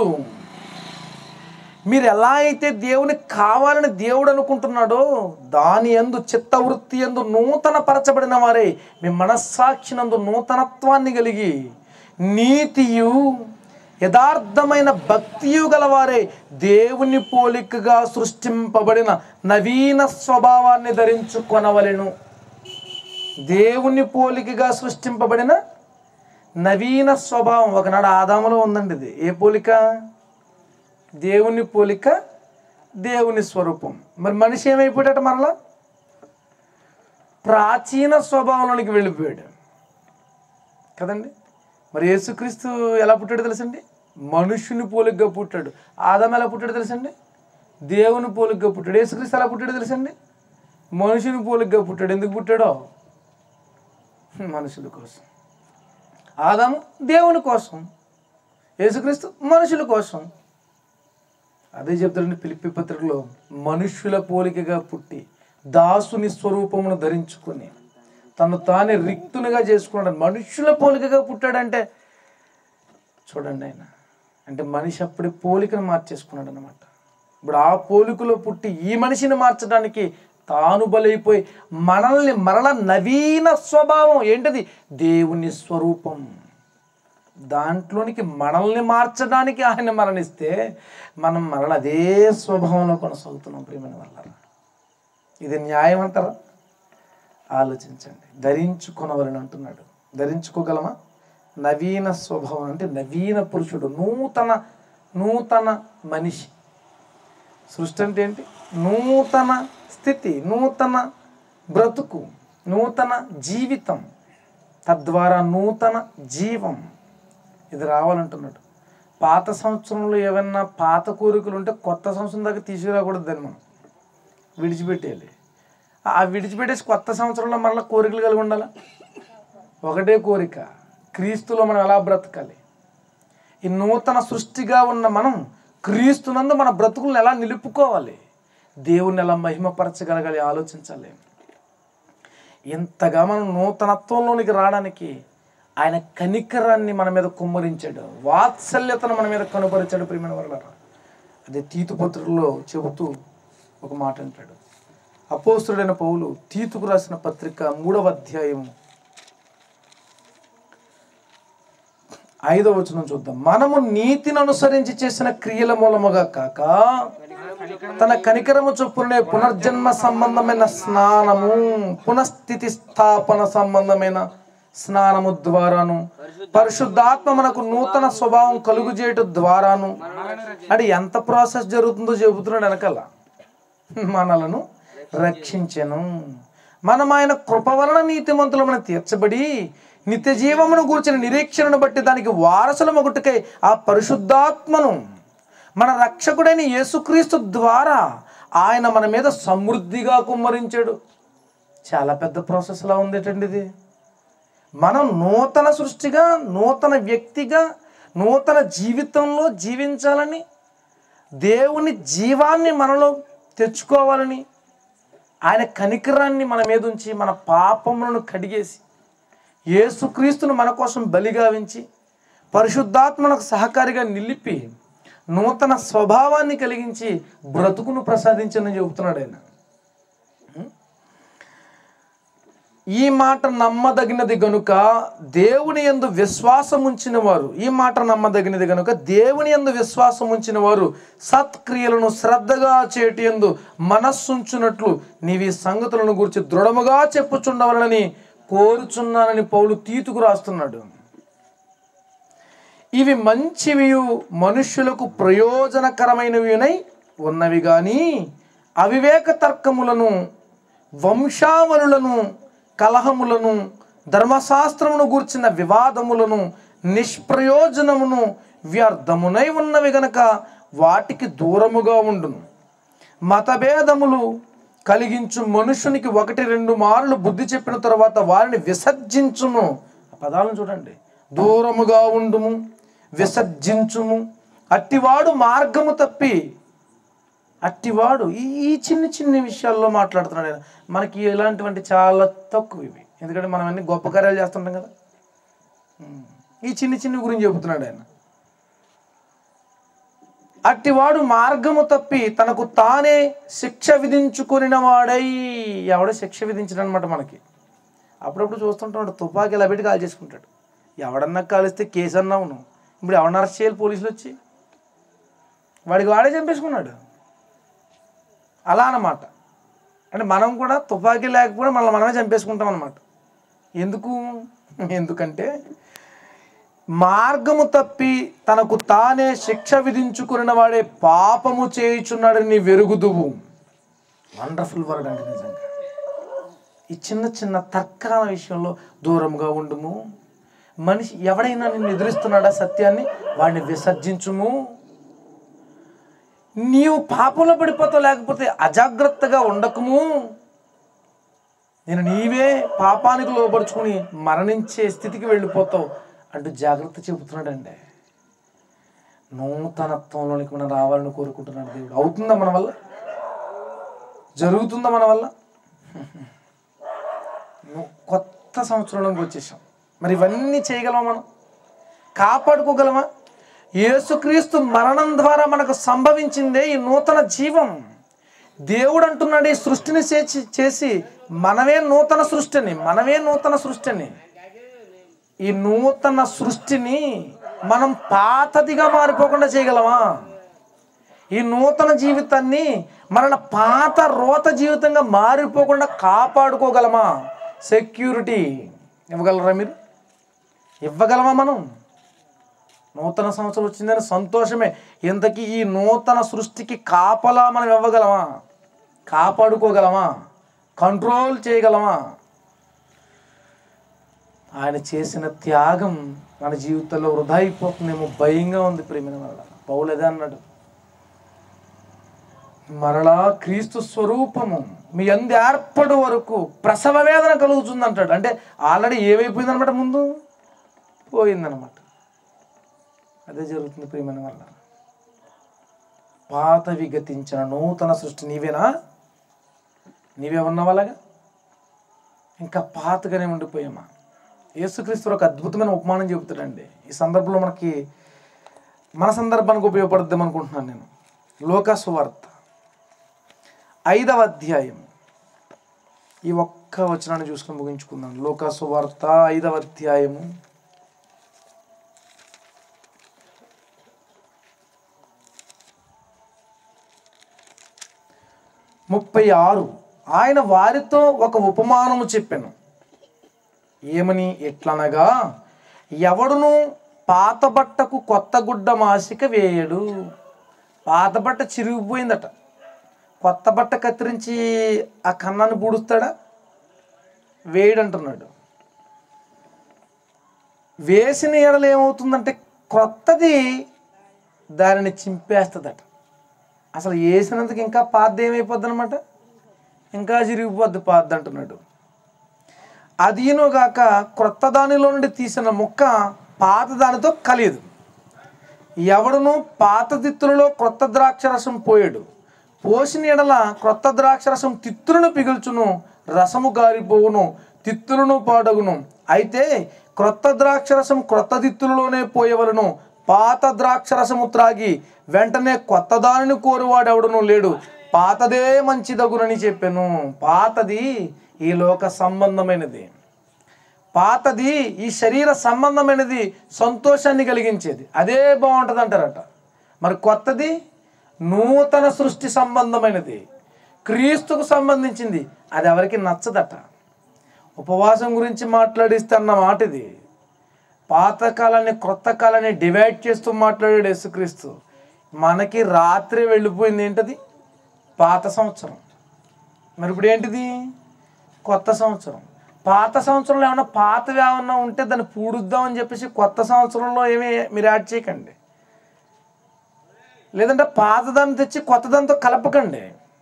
మీరు ఎలా అయితే దేవుని కావాలని దేవుడు అనుకుంటున్నాడో దాని ఎందు చిత్తవృత్తి ఎందు నూతన పరచబడిన వారే మీ మనస్సాక్షినందు నూతనత్వాన్ని కలిగి నీతియు యథార్థమైన భక్తియు గలవారే దేవుని పోలికగా సృష్టింపబడిన నవీన స్వభావాన్ని ధరించుకొనవలెను దేవుని పోలికగా సృష్టింపబడిన నవీన స్వభావం ఒకనాడు ఆదాములో ఉందండి ఇది ఏ పోలిక దేవుని పోలిక దేవుని స్వరూపం మరి మనిషి ఏమైపోయాడట మరలా ప్రాచీన స్వభావంలోనికి వెళ్ళిపోయాడు కదండి మరి యేసుక్రీస్తు ఎలా పుట్టాడు తెలుసండి మనుషుని పోలికగా పుట్టాడు ఆదాం ఎలా పుట్టాడు తెలుసండి దేవుని పోలికగా పుట్టాడు యేసుక్రీస్తు ఎలా పుట్టాడు తెలుసండి మనుషుని పోలికగా పుట్టాడు ఎందుకు పుట్టాడో మనుషుల కోసం ఆదాము దేవుని కోసం యేసుక్రీస్తు మనుషుల కోసం అదే చెప్తాడండి పిలిపి పత్రికలో మనుష్యుల పోలికగా పుట్టి దాసుని స్వరూపమును ధరించుకొని తను తానే రిక్తునిగా చేసుకున్నాడు మనుష్యుల పోలికగా పుట్టాడంటే చూడండి ఆయన అంటే మనిషి అప్పుడే పోలికను మార్చేసుకున్నాడు అనమాట ఇప్పుడు ఆ పోలికలో పుట్టి ఈ మనిషిని మార్చడానికి తాను బలైపోయి మనల్ని మరల నవీన స్వభావం ఏంటిది దేవుని స్వరూపం దాంట్లోనికి మనల్ని మార్చడానికి ఆయన మరణిస్తే మనం మరల అదే స్వభావంలో కొనసాగుతున్నాం ప్రియమైన వల్ల ఇది న్యాయం అంటారా ఆలోచించండి ధరించుకొనవలని అంటున్నాడు ధరించుకోగలమా నవీన స్వభావం అంటే నవీన పురుషుడు నూతన నూతన మనిషి సృష్టి అంటే ఏంటి నూతన స్థితి నూతన బ్రతుకు నూతన జీవితం తద్వారా నూతన జీవం ఇది రావాలంటున్నాడు పాత సంవత్సరంలో ఏమన్నా పాత కోరికలు ఉంటే కొత్త సంవత్సరం దాకా తీసుకురాకూడదు దాన్ని మనం విడిచిపెట్టేయాలి ఆ విడిచిపెట్టేసి కొత్త సంవత్సరంలో మళ్ళీ కోరికలు కలిగి ఉండాలా ఒకటే కోరిక క్రీస్తులో మనం ఎలా బ్రతకాలి ఈ నూతన సృష్టిగా ఉన్న మనం క్రీస్తునందు మన బ్రతుకులను ఎలా నిలుపుకోవాలి దేవుణ్ణి ఎలా మహిమపరచగలగాలి ఆలోచించాలి ఇంతగా మనం నూతనత్వంలోనికి రావడానికి ఆయన కనికరాన్ని మన మీద కుమ్మరించాడు వాత్సల్యతను మన మీద కనుపరిచాడు ప్రియమైన వల్ల అదే తీతుపత్రుల్లో చెబుతూ ఒక మాట అంటాడు అపోస్తుడైన పౌలు తీతుకు రాసిన పత్రిక మూడవ అధ్యాయం ఐదవ వచనం చూద్దాం మనము నీతిని అనుసరించి చేసిన క్రియల మూలముగా కాక తన కనికరము చొప్పునే పునర్జన్మ సంబంధమైన స్నానము పునఃస్థితి స్థాపన సంబంధమైన స్నానము ద్వారాను పరిశుద్ధాత్మ మనకు నూతన స్వభావం కలుగు చేయటం ద్వారాను అంటే ఎంత ప్రాసెస్ జరుగుతుందో చెబుతున్నాడు వెనకాల మనలను రక్షించెను మనం ఆయన కృప వలన నీతిమంతులమని తీర్చబడి నిత్య జీవమును గూర్చిన నిరీక్షణను బట్టి దానికి వారసులమొకటికై ఆ పరిశుద్ధాత్మను మన రక్షకుడైన యేసుక్రీస్తు ద్వారా ఆయన మన మీద సమృద్ధిగా కుమ్మరించాడు చాలా పెద్ద ప్రాసెస్లా ఉందేటండి ఇది మనం నూతన సృష్టిగా నూతన వ్యక్తిగా నూతన జీవితంలో జీవించాలని దేవుని జీవాన్ని మనలో తెచ్చుకోవాలని ఆయన కనికరాన్ని మన మీద ఉంచి మన పాపములను కడిగేసి యేసుక్రీస్తును మన కోసం బలిగావించి పరిశుద్ధాత్మలకు సహకారిగా నిలిపి నూతన స్వభావాన్ని కలిగించి బ్రతుకును ప్రసాదించని చెబుతున్నాడు ఆయన ఈ మాట నమ్మదగినది గనుక దేవుని యందు విశ్వాసం ఉంచిన వారు ఈ మాట నమ్మదగినది గనుక దేవుని యందు విశ్వాసం ఉంచిన వారు సత్క్రియలను శ్రద్ధగా చేటి యందు మనస్సుంచున్నట్లు నీవి సంగతులను గురించి దృఢముగా చెప్పుచుండవలనని కోరుచున్నానని పౌలు తీతుకు రాస్తున్నాడు ఇవి మంచివి మనుష్యులకు ప్రయోజనకరమైనవినై ఉన్నవి కానీ అవివేక తర్కములను వంశావళులను కలహములను ధర్మశాస్త్రమును గూర్చిన వివాదములను నిష్ప్రయోజనమును వ్యర్థమునై ఉన్నవి గనక వాటికి దూరముగా ఉండును మతభేదములు కలిగించు మనుషునికి ఒకటి రెండు మార్లు బుద్ధి చెప్పిన తర్వాత వారిని విసర్జించుము ఆ పదాలను చూడండి దూరముగా ఉండుము విసర్జించుము అట్టివాడు మార్గము తప్పి అట్టివాడు ఈ ఈ చిన్న చిన్న విషయాల్లో మాట్లాడుతున్నాడు ఆయన మనకి ఇలాంటివంటి చాలా తక్కువ ఇవి ఎందుకంటే మనం అన్ని గొప్ప కార్యాలు చేస్తుంటాం కదా ఉమ్. ఈ చిన్న చిన్న గురించి చెబుతున్నాడు ఆయన అట్టివాడు మార్గము తప్పి తనకు తానే శిక్ష విధించుకుని వాడై ఎవడ శిక్ష విధించడనమాట మనకి అప్పుడప్పుడు చూస్తుంటాడు తుపాకీ ఇలా పెట్టి కాల్ చేసుకుంటాడు ఎవడన్నా కాలిస్తే కేసు అన్నావును ఇప్పుడు ఎవడన్నా అరెస్ట్ చేయాలి పోలీసులు వచ్చి వాడికి వాడే చంపేసుకున్నాడు అలా అన్నమాట అంటే మనం కూడా తుపాకీ లేకపోతే మనల్ని మనమే చంపేసుకుంటాం అన్నమాట ఎందుకు ఎందుకంటే మార్గము తప్పి తనకు తానే శిక్ష విధించుకున్న వాడే పాపము చేయుచున్నాడని వెరుగుదువు వండర్ఫుల్ వర్డ్ అంటే నిజంగా ఈ చిన్న చిన్న తర్కాల విషయంలో దూరంగా ఉండుము మనిషి ఎవడైనా నిన్ను ఎదురిస్తున్నాడా సత్యాన్ని వాడిని విసర్జించుము నీవు పాపంలో పడిపోతావు లేకపోతే అజాగ్రత్తగా ఉండకము నేను నీవే పాపానికి లోపరుచుకుని మరణించే స్థితికి వెళ్ళిపోతావు అంటూ జాగ్రత్త చెబుతున్నాడండి నూతనత్వంలోనికి మనం రావాలని కోరుకుంటున్నాడు దేవుడు అవుతుందా మన వల్ల జరుగుతుందా మన వల్ల ను- కొత్త సంవత్సరంలోకి వచ్చేసాం మరి ఇవన్నీ చేయగలమా మనం కాపాడుకోగలమా యేసుక్రీస్తు మరణం ద్వారా మనకు సంభవించిందే ఈ నూతన జీవం దేవుడు అంటున్నాడు ఈ సృష్టిని చేసి చేసి మనమే నూతన సృష్టిని మనమే నూతన సృష్టిని ఈ నూతన సృష్టిని మనం పాతదిగా మారిపోకుండా చేయగలమా ఈ నూతన జీవితాన్ని మన పాత రోత జీవితంగా మారిపోకుండా కాపాడుకోగలమా సెక్యూరిటీ ఇవ్వగలరా మీరు ఇవ్వగలమా మనం నూతన సంవత్సరం వచ్చిందని సంతోషమే ఇంతకీ ఈ నూతన సృష్టికి కాపలా మనం ఇవ్వగలమా కాపాడుకోగలమా కంట్రోల్ చేయగలమా ఆయన చేసిన త్యాగం మన జీవితంలో వృధా అయిపోతుందేమో భయంగా ఉంది ప్రేమిన వల్ల పౌలదే అన్నాడు మరలా క్రీస్తు స్వరూపము మీ అంది ఏర్పడు వరకు ప్రసవ వేదన కలుగుతుంది అంటాడు అంటే ఆల్రెడీ ఏమైపోయిందనమాట ముందు పోయిందనమాట అదే జరుగుతుంది ప్రియమైన వల్ల పాత విగతించిన నూతన సృష్టి నీవేనా నీవే ఉన్నావాలాగా ఇంకా పాతగానే ఉండిపోయామా యేసుక్రీస్తు ఒక అద్భుతమైన ఉపమానం చెబుతాడండి ఈ సందర్భంలో మనకి మన సందర్భానికి ఉపయోగపడుద్దాం అనుకుంటున్నాను నేను లోకాసు వార్త ఐదవ అధ్యాయం ఈ ఒక్క వచనాన్ని చూసుకొని ముగించుకుందాం లోకాసు వార్త ఐదవ అధ్యాయము ముప్పై ఆరు ఆయన వారితో ఒక ఉపమానము చెప్పాను ఏమని ఎట్లనగా ఎవడును పాత బట్టకు కొత్త గుడ్డ మాసిక వేయడు పాత బట్ట చిరిగిపోయిందట కొత్త బట్ట కత్తిరించి ఆ కన్నాన్ని పూడుస్తాడా వేయడు అంటున్నాడు వేసిన ఎడలు ఏమవుతుందంటే క్రొత్తది దానిని చింపేస్తుందట అసలు వేసినందుకు ఇంకా పాత ఏమైపోద్ది అనమాట ఇంకా చిరిగిపోద్ది పాత అంటున్నాడు అదీనుగాక క్రొత్త దానిలో నుండి తీసిన ముక్క పాత దానితో కలియదు ఎవడును పాత తిత్తులలో క్రొత్త ద్రాక్షరసం పోయాడు పోసిన ఎడల క్రొత్త ద్రాక్షరసం తిత్తులను పిగుల్చును రసము గారిపోవును తిత్తులను పాడగును అయితే క్రొత్త ద్రాక్షరసం క్రొత్త తిత్తులలోనే పోయవలను పాత ద్రాక్షరసము త్రాగి వెంటనే కొత్త దానిని కోరువాడెవడను లేడు పాతదే మంచిదగునని చెప్పాను పాతది ఈ లోక సంబంధమైనది పాతది ఈ శరీర సంబంధమైనది సంతోషాన్ని కలిగించేది అదే బాగుంటుంది అంటారట మరి కొత్తది నూతన సృష్టి సంబంధమైనది క్రీస్తుకు సంబంధించింది అది ఎవరికి నచ్చదట ఉపవాసం గురించి మాట్లాడిస్తే అన్న మాట ఇది పాత కాలాన్ని క్రొత్త కాలాన్ని డివైడ్ చేస్తూ మాట్లాడాడు యేసుక్రీస్తు మనకి రాత్రి వెళ్ళిపోయింది ఏంటది పాత సంవత్సరం మరి ఇప్పుడు ఏంటిది కొత్త సంవత్సరం పాత సంవత్సరంలో ఏమన్నా పాతవి ఏమన్నా ఉంటే దాన్ని పూడుద్దామని చెప్పేసి కొత్త సంవత్సరంలో ఏమీ మీరు యాడ్ చేయకండి లేదంటే పాతదాన్ని తెచ్చి కొత్తదాంతో కలపకండి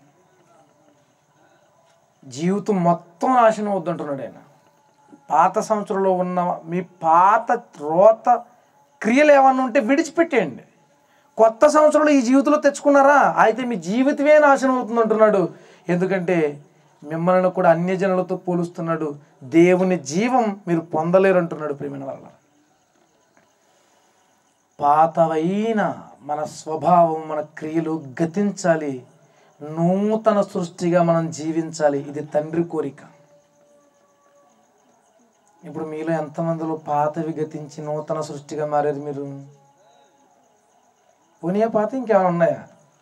జీవితం మొత్తం నాశనం అవుతుంటున్నాడు ఆయన పాత సంవత్సరంలో ఉన్న మీ పాత రోత క్రియలు ఏమన్నా ఉంటే విడిచిపెట్టేయండి కొత్త సంవత్సరంలో ఈ జీవితంలో తెచ్చుకున్నారా అయితే మీ జీవితమే నాశనం అవుతుంది అంటున్నాడు ఎందుకంటే మిమ్మల్ని కూడా అన్యజనులతో పోలుస్తున్నాడు దేవుని జీవం మీరు పొందలేరు అంటున్నాడు ప్రేమైన వల్ల పాతవైన మన స్వభావం మన క్రియలు గతించాలి నూతన సృష్టిగా మనం జీవించాలి ఇది తండ్రి కోరిక ఇప్పుడు మీలో ఎంతమందిలో పాతవి గతించి నూతన సృష్టిగా మారేది మీరు పోనీయా పాత ఇంకేమైనా ఉన్నాయా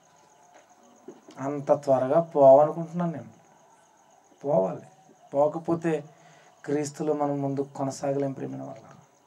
అంత త్వరగా పోవనుకుంటున్నాను నేను పోవాలి పోకపోతే క్రీస్తులో మనం ముందు కొనసాగలేం ప్రేమిన వల్ల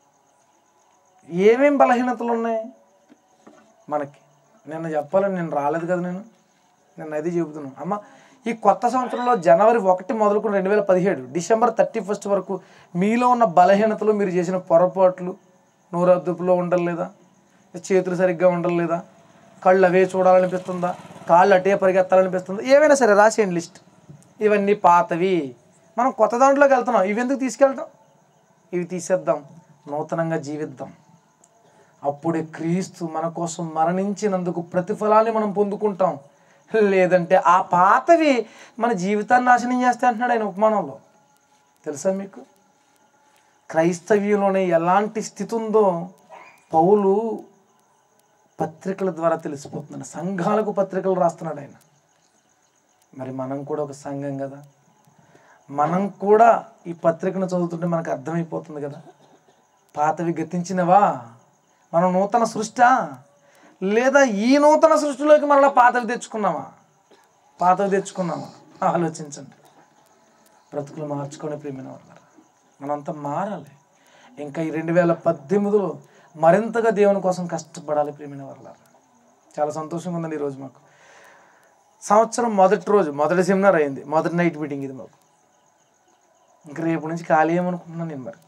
ఏమేం బలహీనతలు ఉన్నాయి మనకి నిన్న చెప్పాలని నేను రాలేదు కదా నేను నిన్న అది చెబుతున్నాను అమ్మ ఈ కొత్త సంవత్సరంలో జనవరి ఒకటి మొదలుకుని రెండు వేల పదిహేడు డిసెంబర్ థర్టీ ఫస్ట్ వరకు మీలో ఉన్న బలహీనతలు మీరు చేసిన పొరపాట్లు నూరద్దుపులో ఉండలేదా చేతులు సరిగ్గా ఉండలేదా కళ్ళు అవే చూడాలనిపిస్తుందా కాళ్ళు అటే పరిగెత్తాలనిపిస్తుందా ఏవైనా సరే రాసేయండి లిస్ట్ ఇవన్నీ పాతవి మనం కొత్త దాంట్లోకి వెళ్తున్నాం ఇవి ఎందుకు తీసుకెళ్తాం ఇవి తీసేద్దాం నూతనంగా జీవిద్దాం అప్పుడే క్రీస్తు మన కోసం మరణించినందుకు ప్రతిఫలాన్ని మనం పొందుకుంటాం లేదంటే ఆ పాతవి మన జీవితాన్ని నాశనం చేస్తే అంటున్నాడు ఆయన ఉపమానంలో తెలుసా మీకు క్రైస్తవ్యంలోనే ఎలాంటి స్థితి ఉందో పౌలు పత్రికల ద్వారా తెలిసిపోతున్నాడు సంఘాలకు పత్రికలు రాస్తున్నాడు ఆయన మరి మనం కూడా ఒక సంఘం కదా మనం కూడా ఈ పత్రికను చదువుతుంటే మనకు అర్థమైపోతుంది కదా పాతవి గతించినవా మనం నూతన సృష్టా లేదా ఈ నూతన సృష్టిలోకి మరలా పాతవి తెచ్చుకున్నామా పాతవి తెచ్చుకున్నామా ఆలోచించండి బ్రతుకులు మార్చుకొని ప్రేమిన వాళ్ళ మనంతా మారాలి ఇంకా ఈ రెండు వేల పద్దెనిమిదిలో మరింతగా దేవుని కోసం కష్టపడాలి ప్రేమిన వల్ల చాలా సంతోషంగా ఉందండి ఈరోజు మాకు సంవత్సరం మొదటి రోజు మొదటి సెమినార్ అయింది మొదటి నైట్ మీటింగ్ ఇది మాకు ఇంక రేపు నుంచి ఖాళీ ఏమనుకుంటున్నాను నేను మరి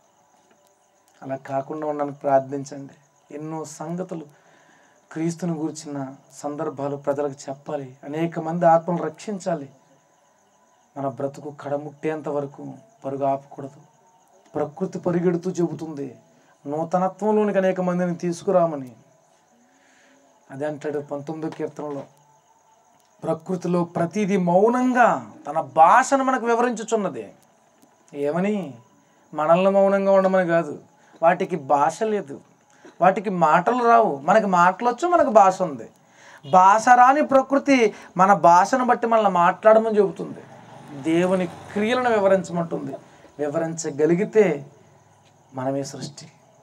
అలా కాకుండా ఉండడానికి ప్రార్థించండి ఎన్నో సంగతులు క్రీస్తుని గురించిన సందర్భాలు ప్రజలకు చెప్పాలి అనేక మంది ఆత్మలు రక్షించాలి మన బ్రతుకు కడముట్టేంత వరకు పరుగు ఆపకూడదు ప్రకృతి పరిగెడుతూ చెబుతుంది నూతనత్వంలోనికి అనేక మందిని తీసుకురామని అదే అంటాడు పంతొమ్మిదో కీర్తనలో ప్రకృతిలో ప్రతిదీ మౌనంగా తన భాషను మనకు వివరించుచున్నది ఏమని మనల్ని మౌనంగా ఉండమని కాదు వాటికి భాష లేదు వాటికి మాటలు రావు మనకి మాటలు వచ్చు మనకు భాష ఉంది భాష రాని ప్రకృతి మన భాషను బట్టి మనల్ని మాట్లాడమని చెబుతుంది దేవుని క్రియలను వివరించమంటుంది వివరించగలిగితే మనమే సృష్టి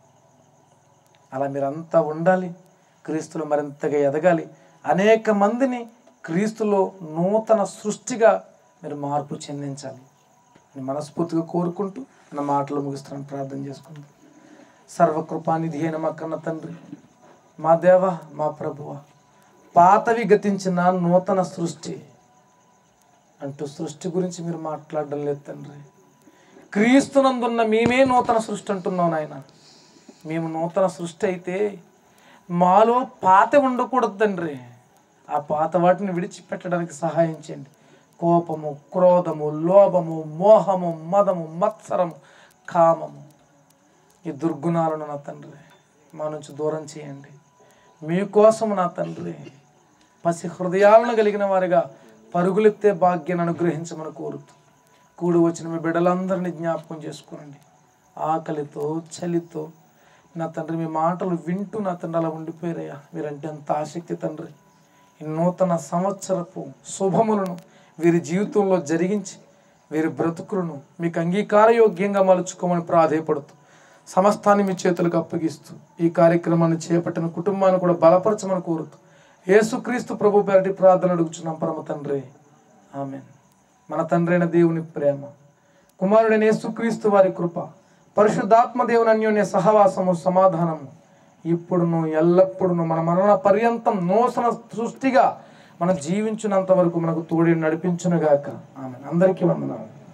అలా మీరంతా ఉండాలి క్రీస్తులో మరింతగా ఎదగాలి అనేక మందిని క్రీస్తులో నూతన సృష్టిగా మీరు మార్పు చెందించాలి అని మనస్ఫూర్తిగా కోరుకుంటూ నా మాటలు ముగిస్తున్నాను ప్రార్థన చేసుకుందాం సర్వకృపానిధి అయిన మా కన్న తండ్రి మా దేవ మా ప్రభువ పాతవి గతించిన నూతన సృష్టి అంటూ సృష్టి గురించి మీరు మాట్లాడడం లేదు తండ్రి క్రీస్తునందున్న మేమే నూతన సృష్టి అంటున్నాం నాయన మేము నూతన సృష్టి అయితే మాలో పాత ఉండకూడదు తండ్రి ఆ పాత వాటిని విడిచిపెట్టడానికి సహాయం చేయండి కోపము క్రోధము లోభము మోహము మదము మత్సరము కామము ఈ దుర్గుణాలను నా తండ్రి మా నుంచి దూరం చేయండి మీకోసం నా తండ్రి పసి హృదయాలను కలిగిన వారిగా పరుగులెత్తే భాగ్యాన్ని అనుగ్రహించమని కోరుతూ కూడి వచ్చిన మీ బిడ్డలందరినీ జ్ఞాపకం చేసుకోనండి ఆకలితో చలితో నా తండ్రి మీ మాటలు వింటూ నా తండ్రి అలా ఉండిపోయారయ్యా మీరంటే అంత ఆసక్తి తండ్రి ఈ నూతన సంవత్సరపు శుభములను వీరి జీవితంలో జరిగించి వీరి బ్రతుకులను మీకు అంగీకారయోగ్యంగా మలుచుకోమని ప్రాధేయపడుతూ సమస్తాన్ని మీ చేతులకు అప్పగిస్తూ ఈ కార్యక్రమాన్ని చేపట్టిన కుటుంబాన్ని కూడా బలపరచమని కోరుతూ యేసుక్రీస్తు ప్రభు పేరటి ప్రార్థన అడుగుచున్నాం పరమ తండ్రి ఆమెన్ మన తండ్రైన దేవుని ప్రేమ కుమారుడైన యేసుక్రీస్తు వారి కృప పరిశుద్ధాత్మ దేవుని అన్యోన్య సహవాసము సమాధానము ఇప్పుడును ఎల్లప్పుడును మన మరణ పర్యంతం నూతన సృష్టిగా మనం జీవించినంత వరకు మనకు తోడి నడిపించునుగాక ఆమె అందరికీ వందనాలు